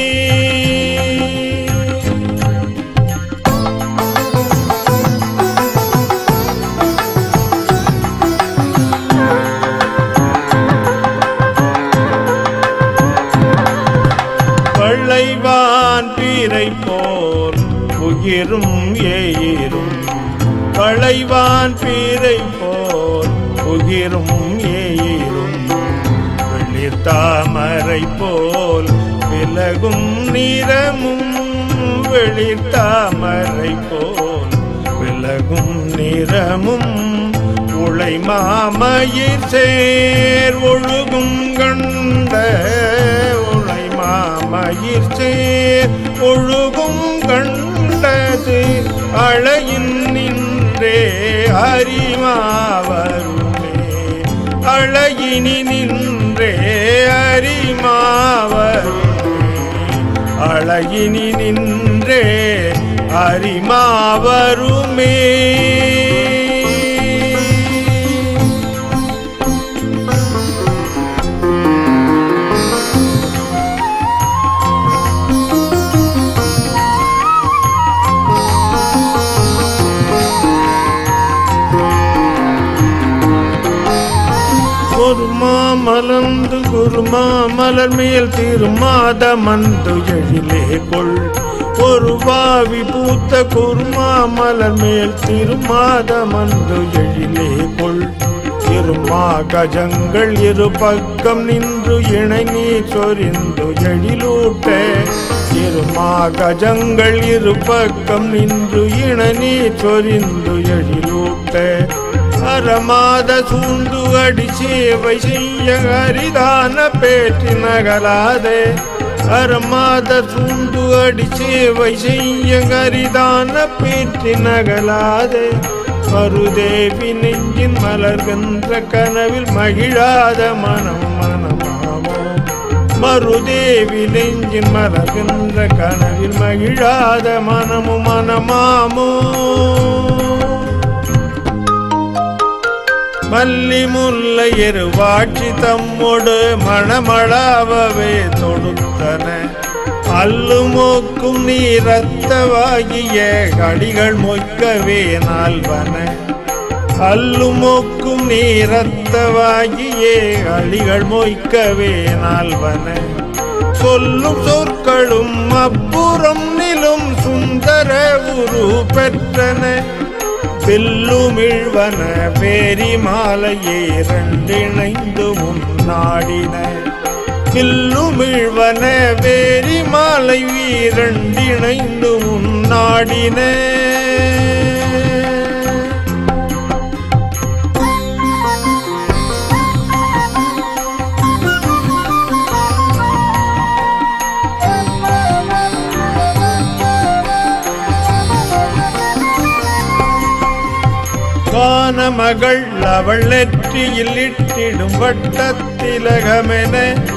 பள்ளைவான் பீரை போல் உயிரும் ஏயிரும் பளைவான் பீரை போல் உயிரும் ஏயிரும் வெளிர் தாமரை போல் விலகும் நிறமும் வெளிர் தாமரை போல் விலகும் நிறமும் உளை மாமயிர் சேர் ஒழுகும் கண்ட உளை மாமயிர் சேர் ஒழுகும் கண்டது அழையின் நின்றே அறிமாவருமே அழகினி நின்றே அறிமாவருமே அழகினி நின்றே அறிமாவருமே குருமா மலர்ந்து குருமா மலர் மேல் திருமாத மந்து எழிலே கொள் ஒரு பாவி பூத்த குருமா மலர் மேல் திருமாத மந்து எழிலே கொள் திருமா கஜங்கள் இரு பக்கம் நின்று இணை நீர் சொரிந்து எழிலூட்ட திருமா கஜங்கள் இரு பக்கம் நின்று இணை நீர் சொரிந்து எழிலூட்ட அறமாத சூண்டு அடி சேவை செய்ய அரிதான பேற்றி நகலாதே அறமாத சூண்டு அடி சேவை செய்ய அரிதான பேற்றி நகலாதே மருதேவி நெஞ்சின் மலர்கின்ற கனவில் மகிழாத மனம் மனமாமோ மருதேவி நெஞ்சின் மலர்கின்ற கனவில் மகிழாத மனமு மனமாமோ மல்லி முல்லை எருவாட்சி தம்மோடு மணமளாவவே தொடுத்தன அல்லுமோக்கும் நீரத்தவாகிய கடிகள் மொய்க்கவே நால்வன அல்லுமோக்கும் நீரத்தவாகிய அழிகள் மொய்க்கவே நால்வன சொல்லும் சொற்களும் அப்புறம் நிலும் சுந்தர உரு பெற்றன வெல்லுமிழ்வன பேரி மாலையே இரண்டிணைந்து முன்னாடின வில்லுமிழ்வன வேரி மாலை வீரண்டிணைந்து முன்னாடின வானமகள் அவள் நெற்றியில் இட்டிடும் வட்டத்திலகமென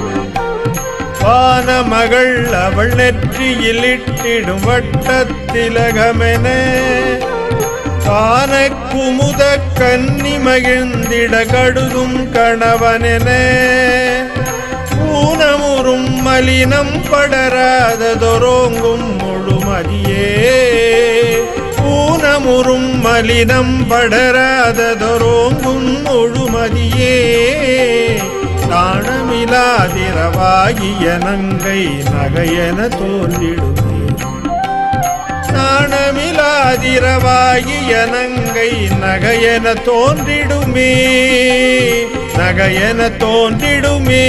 வானமகள் அவள் நெற்றியில் இட்டிடும் வட்டத்திலகமென கான குமுத கன்னி மகிழ்ந்திட கடுகும் கணவனென ஊனமுறும் மலினம் படராததொரோங்கும் முழுமதியே ஊனமுறும் மலினம் படராததொரோங்கும் முழுமதியே நாணமிலாதிரவாகிய நங்கை நகையென தோன்றிடுமே நாணமிலாதிரவாகிய நங்கை நகையென தோன்றிடுமே நகையென தோன்றிடுமே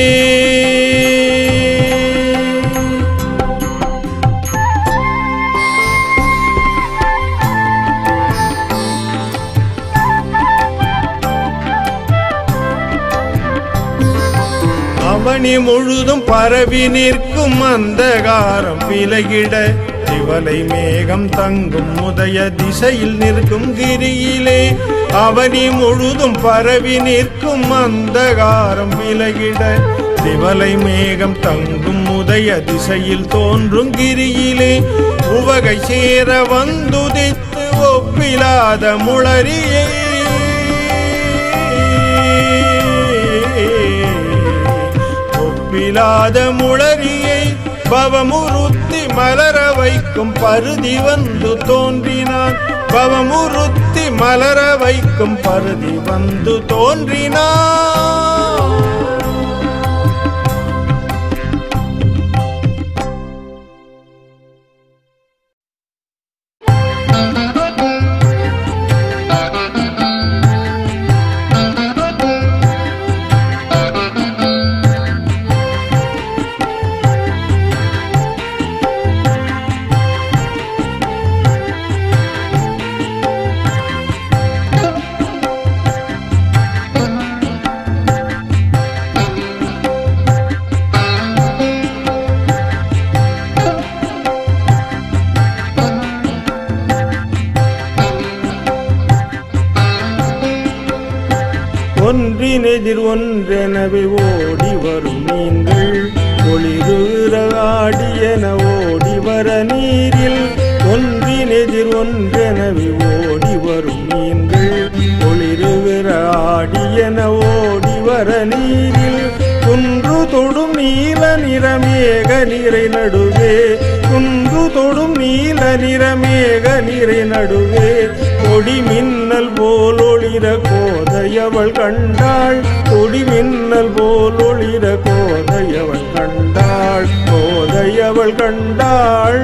அவனி முழுதும் பரவி நிற்கும் அந்தகாரம் விலகிட திவலை மேகம் தங்கும் முதய திசையில் நிற்கும் கிரியிலே அவனி முழுதும் பரவி நிற்கும் அந்தகாரம் விலகிட திவலை மேகம் தங்கும் முதய திசையில் தோன்றும் கிரியிலே உவகை சேர வந்துதித்து ஒப்பிலாத முளரியை ஒப்பிலாத முளரியை பவமுறுத்தி மலர வைக்கும் பருதி வந்து தோன்றினான் பவமுறுத்தி மலர வைக்கும் பருதி வந்து தோன்றினான் ஒன்றினெதிர் ஒன்றெனவே ஓடி வரும் மீன்கள் ஒளிருகிற ஆடியென ஓடி வர நீரில் ஒன்றினெதிர் ஒன்றெனவே ஓடி வரும் மீன்கள் ஒளிருகிற ஆடியென ஓடி வர நீரில் குன்று தொடும் நீல நிறமேக நிறை நடுவே குன்று தொடும் நீல நிறமேக நிறை நடுவே கொடி மின்னல் போல் ஒளிர கோதையவள் கண்டாள் கொடி மின்னல் போல் ஒளிர கோதையவள் கண்டாள் கோதையவள் கண்டாள்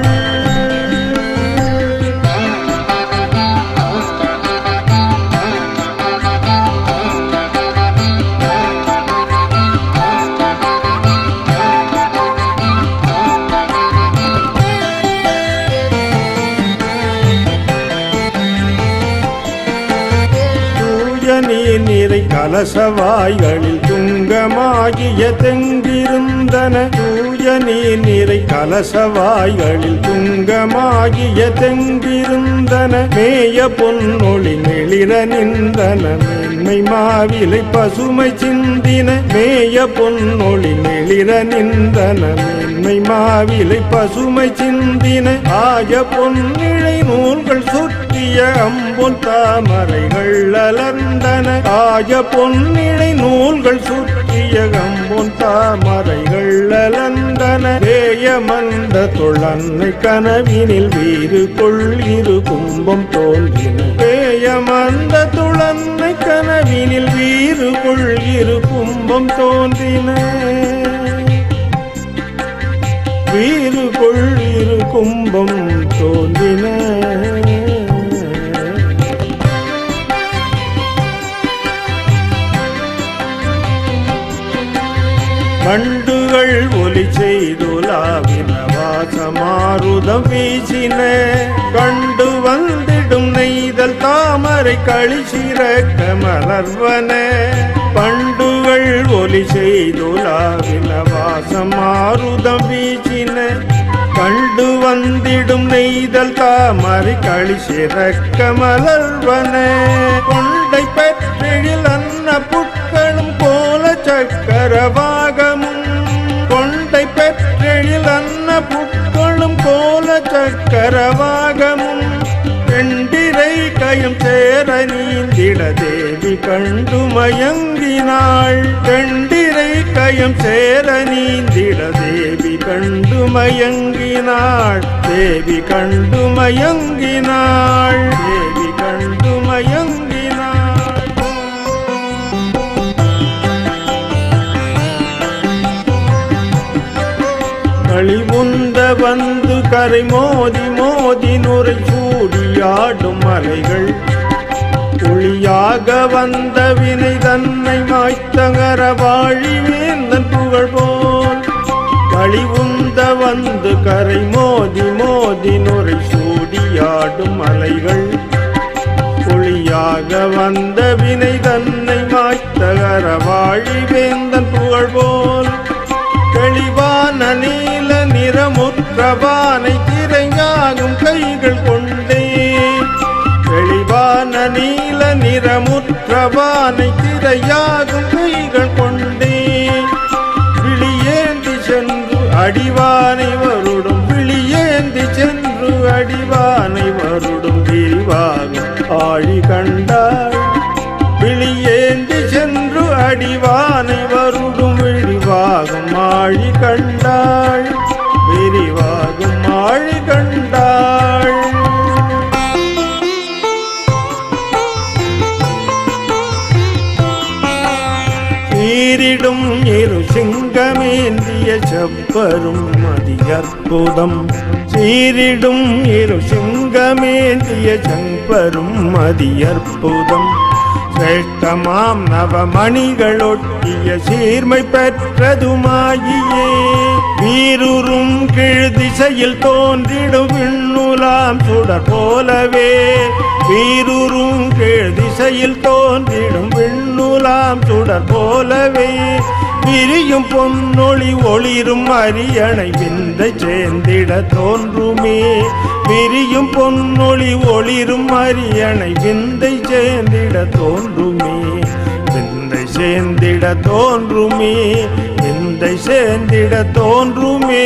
தூய நீர் நிறை கலசவாய்களில் துங்கமாகிய தெங்கிருந்தன தூய நீர் நிறை கலசவாய்களில் துங்கமாகிய தெங்கிருந்தன மேய பொன்னொளி நெளிர நின்றன மேன்மை மாவிலை பசுமை சிந்தின மேய பொன்னொளி நெளிர நின்றன மேன்மை மாவிலை பசுமை சிந்தின ஆய பொன்னிழை நூல்கள் சுற்றிய அம்பொன் தாமரைகள் அலர்ந்தன ஆய பொன்னிழை நூல்கள் சுற்றிய அம்பொன் தாமரைகள் அலர்ந்தன வேயமந்த தொழன்னை கனவினில் வீறு கொள்ளிரு கும்பம் தோன்றின வேயமந்த துளன்னை கனவினில் வீறு கொள்ளிரு கும்பம் தோன்றின வீறு கொள்ளிரு கும்பம் தோன்றின கண்டுகள் ஒலி செய்துலாவின வாசமாருதம் வீசின கண்டு வந்திடும் நெய்தல் தாமரை களிசிறக்க மலர்வன பண்டுகள் ஒலி செய்துலாவின வாசமாருதம் வீசின கண்டு வந்திடும் நெய்தல் தாமரை களி சிறக்க மலர்வன கொண்டை பெற்றெழில் அன்ன புட்களும் போல சக்கரவாகமும் கொண்டை பெற்றெழில் அன்ன புட்களும் போல சக்கரவாகமும் வெண்டிரை கயம் சேர நீந்திட தேவி கண்டு மயங்கினாள் வெண்டிரை கயம் சேர நீந்திட தேவி கண்டு மயங்கினாள் தேவி கண்டு மயங்கினாள் தேவி கண்டு மயங்கினாள் களிமுந்த வந்து கரை மோதி மோதி நுரை சூடியாடும் மலைகள் ஒளியாக வந்த வினை தன்னை மாய்த்தகர வாழி வேந்தன் புகழ் போல் களிவுந்த வந்து கரை மோதி மோதி நுரை சூடியாடும் மலைகள் ஒளியாக வந்த வினை தன்னை மாய்த்தகர வாழி வேந்தன் புகழ் போல் தெளிவான நீல நிறமுற்றவானை திரையாகும் கைகள் கொண்டே தெளிவான நீல நிறமுற்றவானை திரையாகும் கைகள் கொண்டே விழியேந்தி சென்று அடிவானை வருடும் விழியேந்தி சென்று அடிவானை வருடும் விரிவாகும் ஆழி கண்டாள் விழியேந்தி சென்று அடிவானை வருடும் விரிவாகும் ஆழி கண்டாள் விரிவாகும் ஆழி கண்டாள் சீரிடும் இரு சிங்கமேந்திய செப்பரும் அதி அற்புதம் சீரிடும் இரு சிங்கமேந்திய செம்பரும் அதி அற்புதம் சிரேஷ்டமாம் நவமணிகளொட்டிய சீர்மை பெற்றதுமாகியே வீருறும் கீழ் திசையில் தோன்றிடும் விண்ணுலாம் சுடர் போலவே வீருறும் கீழ் திசையில் தோன்றிடும் விண்ணுலாம் சுடர் போலவே விரியும் பொன்னொளி ஒளிரும் அரியணை விந்தை சேர்ந்திட தோன்றுமே விரியும் பொன்னொளி ஒளிரும் அரியணை விந்தை சேர்ந்திட தோன்றுமே விந்தை சேர்ந்திட தோன்றுமே விந்தை சேர்ந்திட தோன்றுமே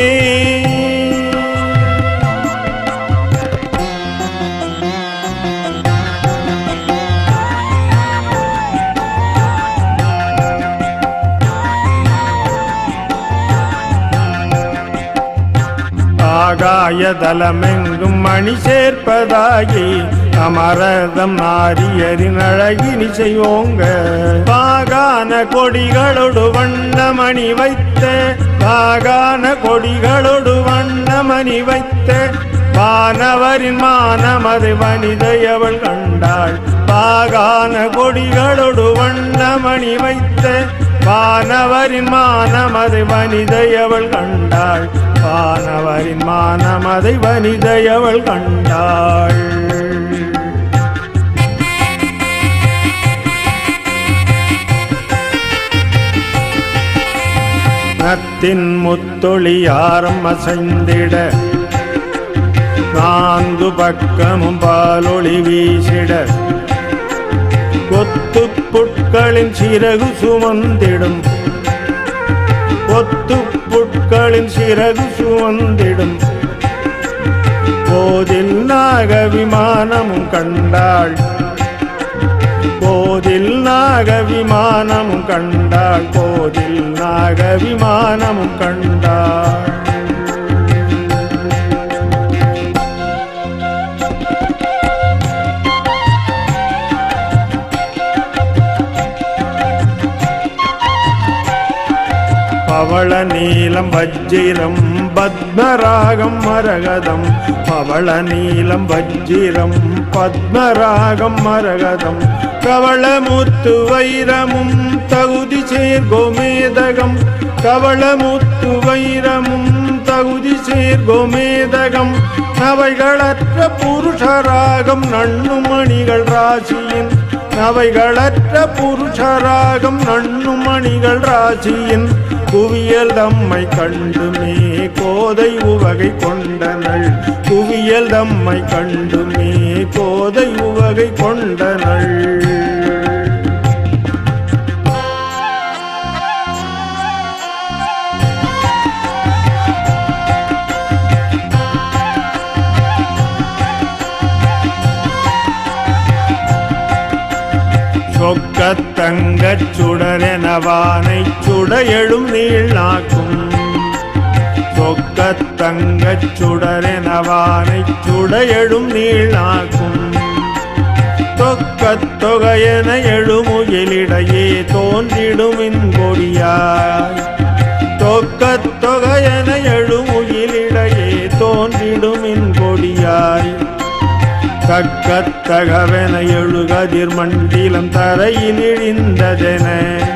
ஆகாய தலமெங்கும் மணி சேர்ப்பதாகி அமரதம் நாரியரின் அழகினி செய்வோங்க பாகான கொடிகளோடு வண்ணமணி வைத்த பாகான கொடிகளோடு வண்ணமணி வைத்த வானவரின் மானமது வனிதையவள் கண்டாள் பாகான கொடிகளோடு வண்ணமணி வைத்த வானவரின் மானமதை வனிதையவள் கண்டாள் வானவரின் மானமதை வனிதையவள் கண்டாள் நத்தின் முத்தொளியாரம் அசைந்திட நான்கு பக்கமும் பாலொளி வீசிட கொத்து புட்களின் சிறகு சுமந்திடும் கொத்து புட்களின் சிறகு சுமந்திடும் போதில் நாக விமானமும் கண்டாள் போதில் நாக விமானமும் கண்டாள் போதில் நாக விமானமும் கண்டாள் பவள நீலம் வஜ்ஜிரம் பத்மராகம் மரகதம் பவள நீலம் வஜ்ஜிரம் பத்மராகம் மரகதம் கவளமுத்து வைரமும் தகுதி சேர்கோமேதகம் கவளமுத்து வைரமும் தகுதி சேர்கோமேதகம் நவைகளற்ற புருஷராகம் நண்ணும் மணிகள் ராசியின் நவைகளற்ற புருஷராகம் நண்ணும் மணிகள் ராசியின் குவியல் தம்மை கண்டுமே கோதை உவகை கொண்டனள் குவியல் தம்மை கண்டுமே கோதை உவகை கொண்டனள் சொக்கத் தங்கச் சுடரெனவானை சுடையெழும் நீளாக்கும் சொக்கத் தங்கச் சுடரெனவானை சுடையெழும் நீளாக்கும் தொக்கத் தொகையென எழுமுகிலிடையே தோன்றிடும் இன்கொடியாய் தொக்கத் தொகையென எழுமுகிலிடையே தோன்றிடும் இன்கொடியாய் தக்கத்தகவென எழுகதிர் மண்டிலம் தரையில் இழிந்ததென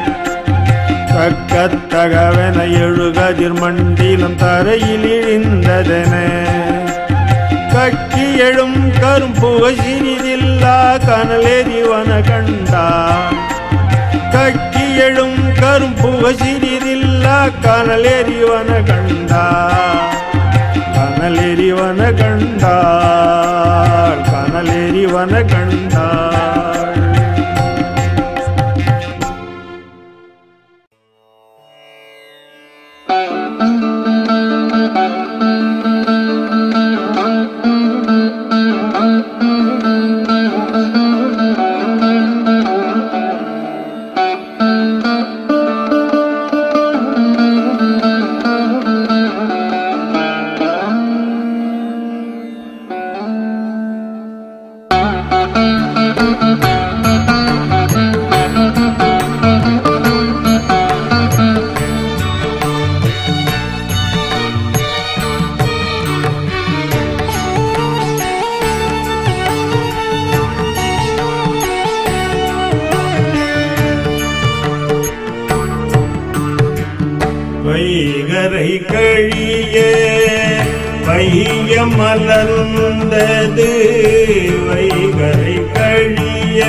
தக்கத்தகவென எழுகதிர் மண்டிலம் தரையில் இழிந்ததென கக்கி எழும் கரும்புகை சிறிதில்லா கனலெறிவன கண்டார் கக்கி எழும் கரும்புகை சிறிதில்லா கனலெறிவன கண்டார் கனலெறிவன கண்டாள் கனலெறிவன கண்டாள் வைகரை கழிய வையம் மலர்ந்தது வைகரை கழிய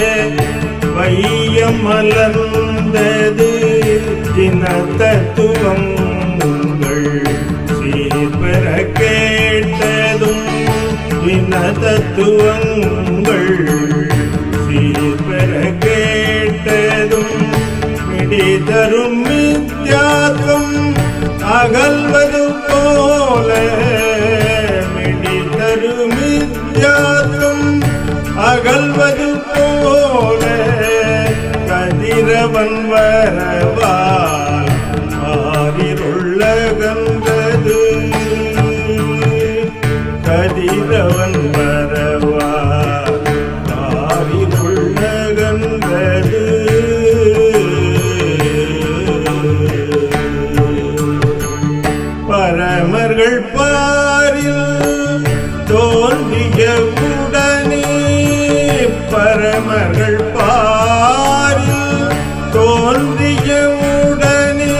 வையம் மலர்ந்தது தின தத்துவங்கள் சீர்பெற கேட்டதும் தின தத்துவங்கள் சீர்பெற கேட்டதும் பிடி தரும் மித்யாத்வம் அகல்வது போல மிடி தரும் மித்யாத்வம் அகல்வது போல கதிரவன் வரவால் ஆறிருள்ளகந்தது கதிரவன் வரவால் ஆறிருள்ளகந்தது பரமர்கள் பாரில் தோன்றிய உடனே பரமர்கள் பாரில் தோன்றிய உடனே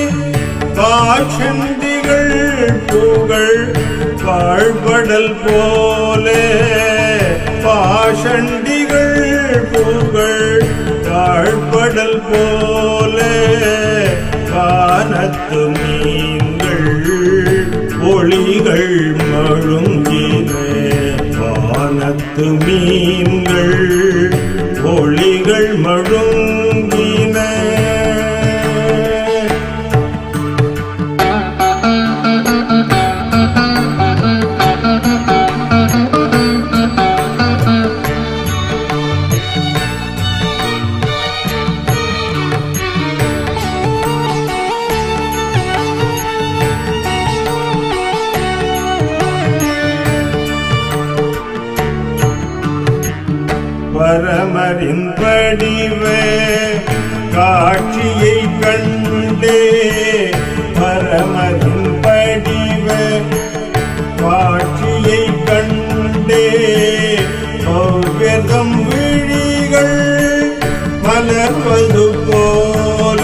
பாஷந்திகள் புகழ் வாழ்படல் போல பாஷண்டிகள் புகழ் வாழ்படல் போல வானத்து மீன்கள் ஒளிகள் மழுங்கின வானத்து மீன்கள் ஒளிகள் மழுங்கின பரமரின் படிவ காட்சியை கண்டே பரமரின் படிவ காட்சியை கண்டே பௌவியதம் விழிகள் மலர்வது போல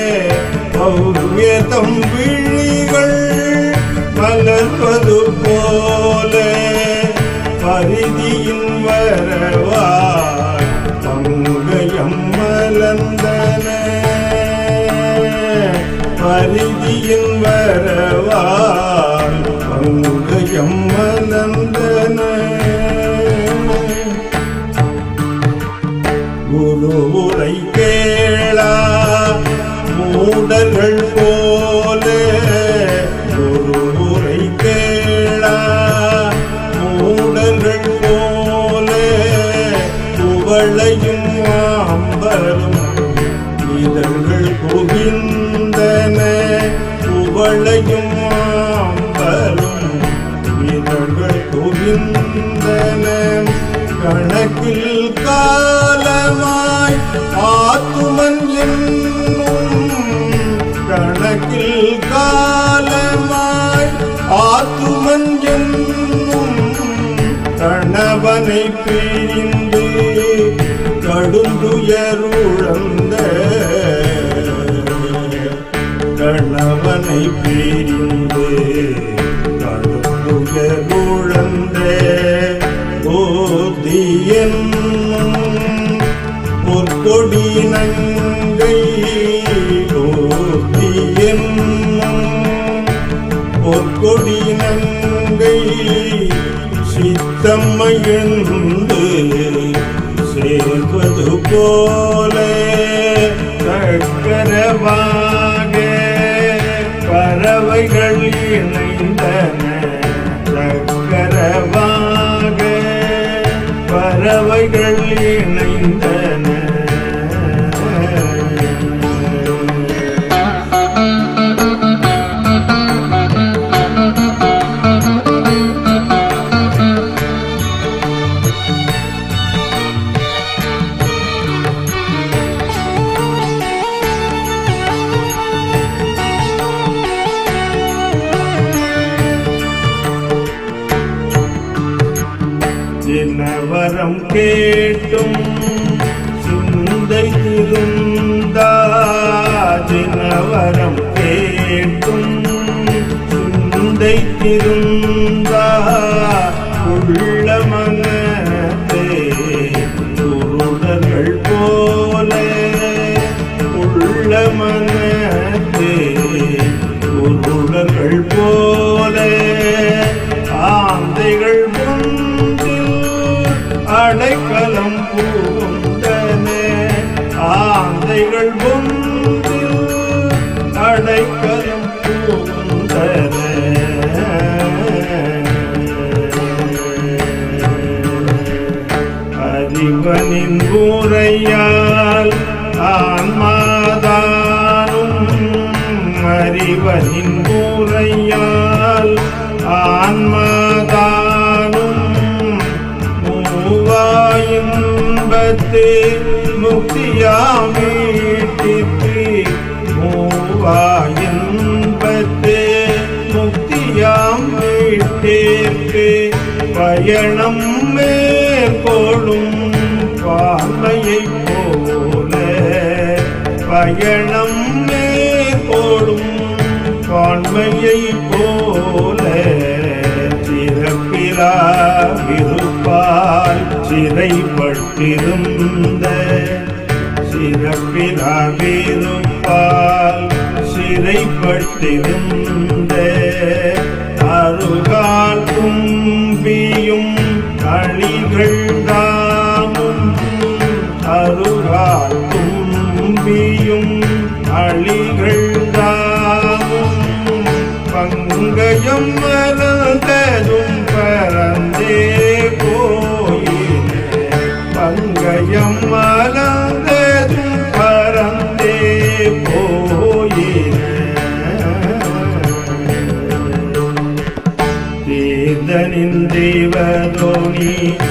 பௌவியதம் விழிகள் மலர்வது போல பரிதியின் வரவாய் பங்கயம் மலர்ந்தன பரிதியின் வரவால் பங்கயம் மலர்ந்தன குரு உரை கேளா மூடர்கள் போல குரு உரை கேளா மூடர்கள் போல புகழையும் ஆம்பரும் இதழ்கள் குவிந்தன புகழையும் ஆம்பரும் இதழ்கள் குவிந்தன கணக்கில் காலமாய் ஆத்துமன் என்னும் கணக்கில் காலமாய் ஆத்துமன் என்னும் கணவனை பிரிந்து கடுந்துயருழந்த கணவனை பிரிந்து கடுந்துயருழந்த போதியன் பொற்கொடி நங்கை போதியன் பொற்கொடி நங்கை சித்தம்மையந்து சேர்வது போல சக்கரவாக பறவைகள் இணைந்தன சக்கரவாக பறவைகள் இணைந்தன தினவரம் கேட்டும் சிந்தை திருந்தா தினவரம் கேட்டும் சிந்தை திருந்தா உள்ள மனத்தே குருடர்கள் போல உள்ள மனத்தே குருடர்கள் போல ஆந்தைகள் முன்பில் அடைக்கலம் பூந்தன ஆந்தைகள் முன்பில் அடைக்கலம் பூந்தன அறிவனின் உரையால் ஆன்மாதானும் அறிவனின் உரையால் ஆன்மாதானும் மூவாயின்பத்து முக்தியாமீட்டிற்கு மூவாயின்பத்து முக்தியாம் வீட்டிற்கு பயணம் மேற்கொள்ளும் பார்வையை போல பயணம் மேற்கொள்ளும் காண்மையை போல சிறப்பிலா இருப்பால் சிறைப்பட்டிருந்த சிறப்பிலாவிருப்பால் சிறைப்பட்டிருந்த அருகால் கும்பியும் களிகள் தாமும் அருகால் தும்பியும் அழிகள் தாமும் பங்கயம் மறந்ததும் பரந்தே கோயில பங்கயம் மறந்ததும் பரந்தே கோயில தேர்தனின் தேவதோனி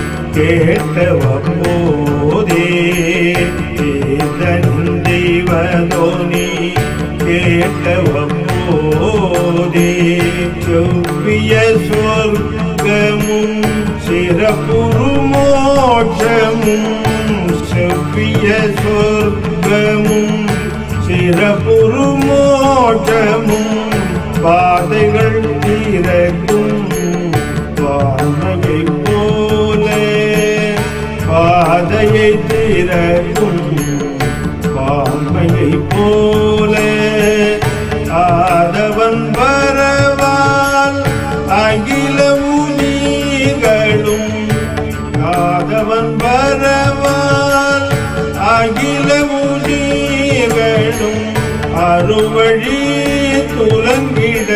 கேட்டவப்போதே தேர்தனின் தேவதோனி கேட்டவப்போதே செவ்விய சொர்க்கமும் சிறப்புரு மோட்சமும் செவ்விய சொர்க்கமும் சிறப்புரு மோட்சமும் பாதைகள் திறக்கும் வாமையை போல பாதையை திறக்கும் பாமையை போல அறவால் அகில உயிர்களும் அறுவழி துலங்கிட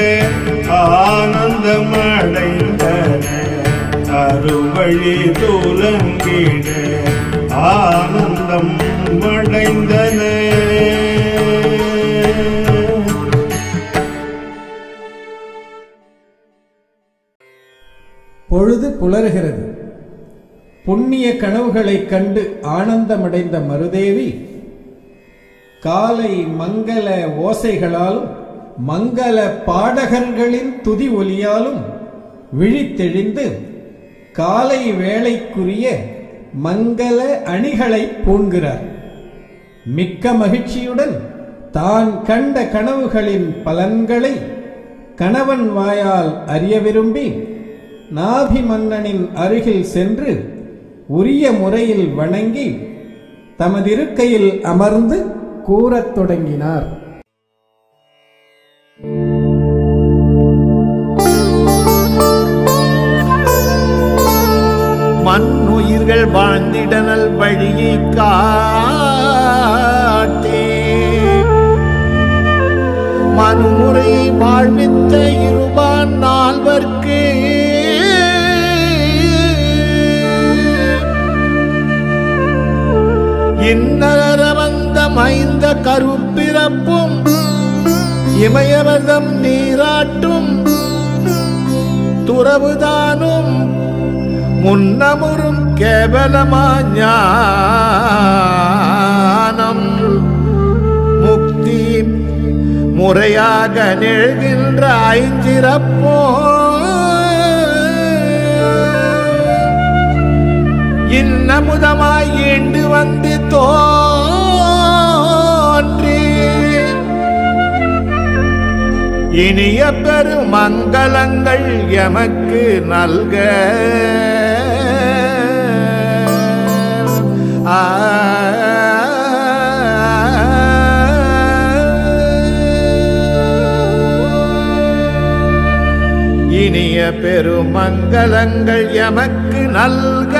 ஆனந்தமடைந்தன அறுவழி துலங்கிட ஆனந்தம் அடைந்தன பொழுது புலருகிறது புண்ணிய கனவுகளைக் கண்டு ஆனந்தமடைந்த மருதேவி காலை மங்கள ஓசைகளாலும் மங்கள பாடகர்களின் துதி ஒலியாலும் விழித்தெழிந்து காலை வேளைக்குரிய மங்கள அணிகளை பூண்கிறார் மிக்க மகிழ்ச்சியுடன் தான் கண்ட கனவுகளின் பலன்களை கணவன் வாயால் அறிய விரும்பி நாபி மன்னனின் அருகில் சென்று உரிய முறையில் வணங்கி தமதிருக்கையில் அமர்ந்து கூறத் தொடங்கினார் மண்ணுயிர்கள் வாழ்ந்திடனல் வழியை காட்டே மனுமுறையை வாழ்வித்த இருபான் நால்வர்க்கு இன்னர வந்த மைந்த கருப்பிறப்பும் இமயவதம் நீராட்டும் துறவுதானும் முன்னமுறும் கேவலமா ஞானம் முக்தி முறையாக நிழ்கின்ற ஐஞ்சிறப்போ இன்னமுதமாய் ஈண்டு வந்து தோன்றி இனிய பெருமங்கலங்கள் எமக்கு நல்க ஆ இனிய பெருமங்கலங்கள் எமக்கு நல்க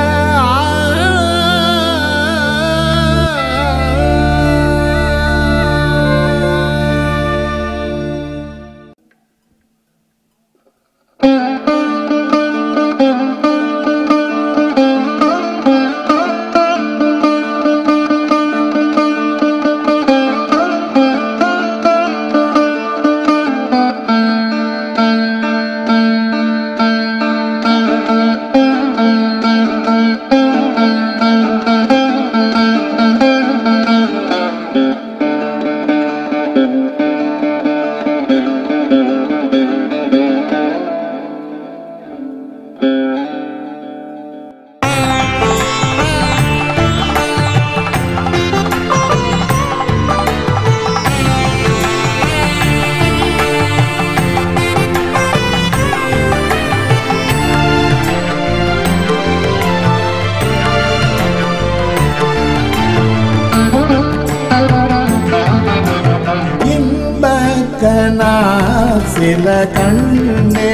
இன்பக்கனா சில கண்ணே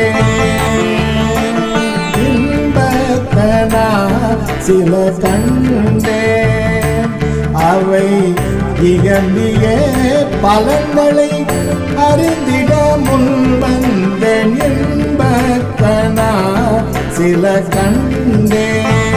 இன்பக்கனா சில கண்ணே அவை இகம்பிய பலன்களை அறிந்திட முன்வந்தேன் இன்பக்கனா சில கண்டே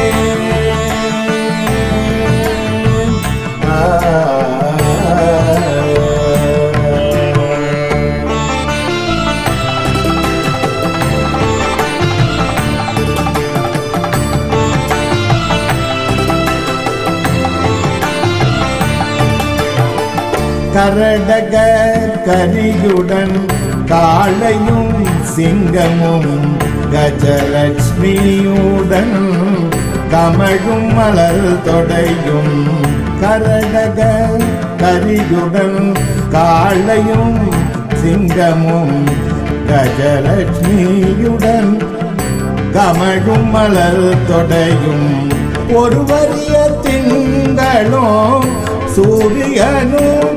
கரடக கரியுடன் காளையும் சிங்கமும் கஜலட்சுமியுடன் கமழும் மலர் தொடையும் கரடக கரியுடன் காளையும் சிங்கமும் கஜலட்சுமியுடன் கமழும் மலர் தொடையும் ஒருவரிய திங்களும் சூரியனும்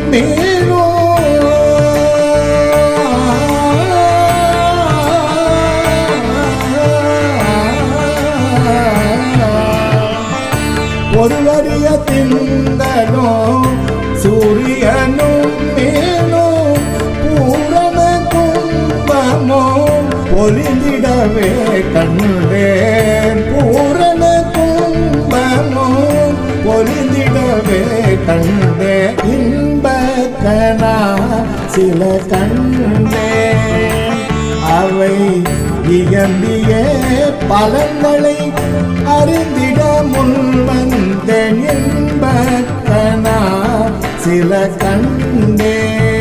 மீனும் ஒருவரிய திங்களும் சூரியனும் மேலும் பூரண கும்பமும் பொலிந்திடவே கண்டேன் பூரண கும்பமும் பொலிந்திடவே கண்டே இன்பக்கனா சில கண்டேன் அவை இயம்பிய பலன்களை அறிந்திட முன் வந்தேன் என்பக்கனா சில கண்டே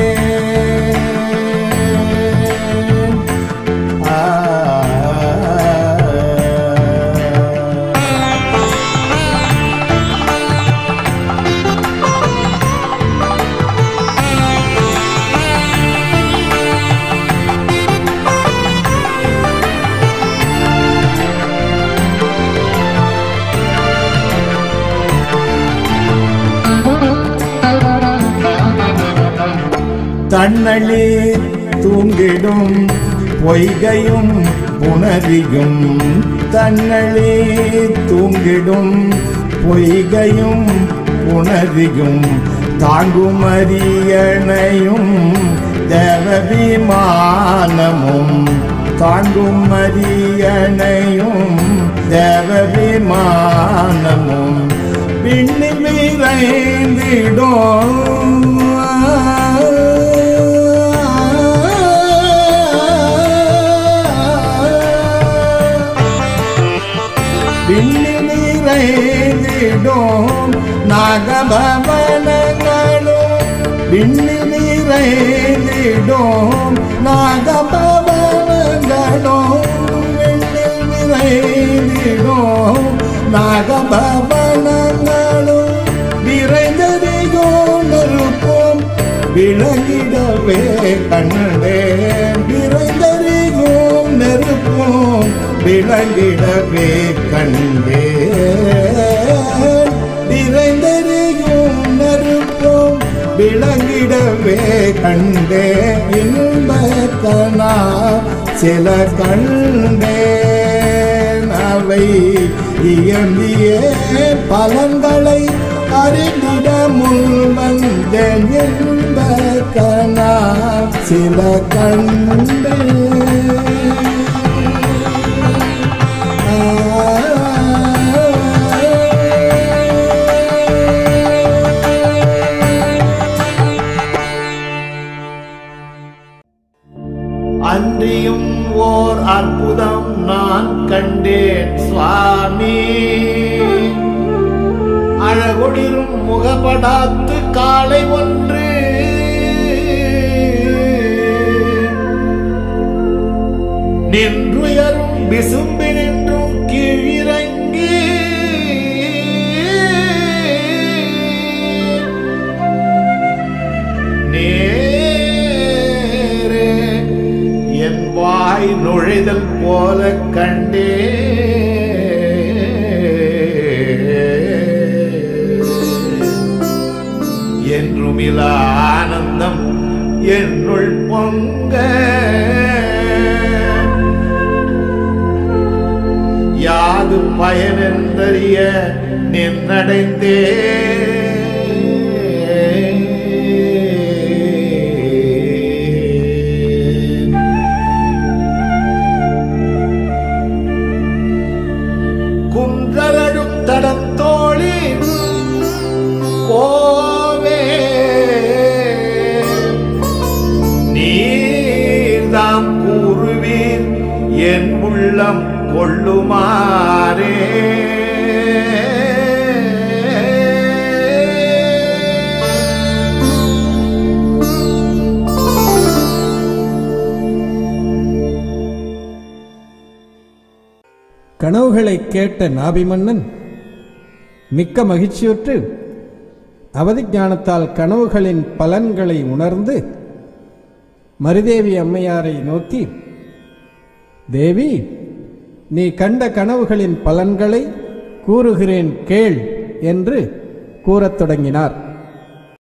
தன்னழி தூங்கிடும் பொய்கையும் புணரியும் தன்னழி தூங்கிடும் பொய்கையும் புணரியும் தாங்கும் அரியணையும் தேவபிமானமும் தாங்கும் அரியணையும் தேவபிமானமும் விண்ணில் விரைந்திடும் விண்ணில் நிறைந்திடும் நாகபவனங்களும் விண்ணில் நிறைந்திடும் நாகபவனங்களும் விண்ணில் நிறைந்திடும் நாகபவனங்களும் விரைந்ததிகும் நெருப்பும் விளங்கிடவே கண்டேன் விரைந்தறிகும் நெருப்பும் விளங்கிடவே கண்டேன் விரைந்தறிகும் நெருப்பும் விளங்கிடவே கண்டே இன்பக்கனா சில கண்டேன் அவை இயம்பிய பலன்களை அறிந்திட முன் வந்தேன் என்பக்கனா சில கண்டேன் அன்றியும் ஓர் அற்புதம் நான் கண்டேன் சுவாமி அழகொளிரும் முகப்படாத்து காலை ஒன்று நின்றுயரும் விசும்பி நின்றும் கீழிறங்கி நேரே என் வாய் நுழைதல் போல கண்டே என்றுமில ஆனந்தம் என்னுள் பொங்க யாது பயனென்றறிய நின்னடைந்தே குன்றலடும் தடத்தோழி கோவே நீர்தாம் கூறுவீர் என் உள்ளம் கொள்ளுமாறே கனவுகளைக் கேட்ட நாபிமன்னன் மிக்க மகிழ்ச்சியுற்று அவதி ஞானத்தால் கனவுகளின் பலன்களை உணர்ந்து மருதேவி அம்மையாரை நோக்கி தேவி நீ கண்ட கனவுகளின் பலன்களை கூறுகிறேன் கேள் என்று கூறத் தொடங்கினார்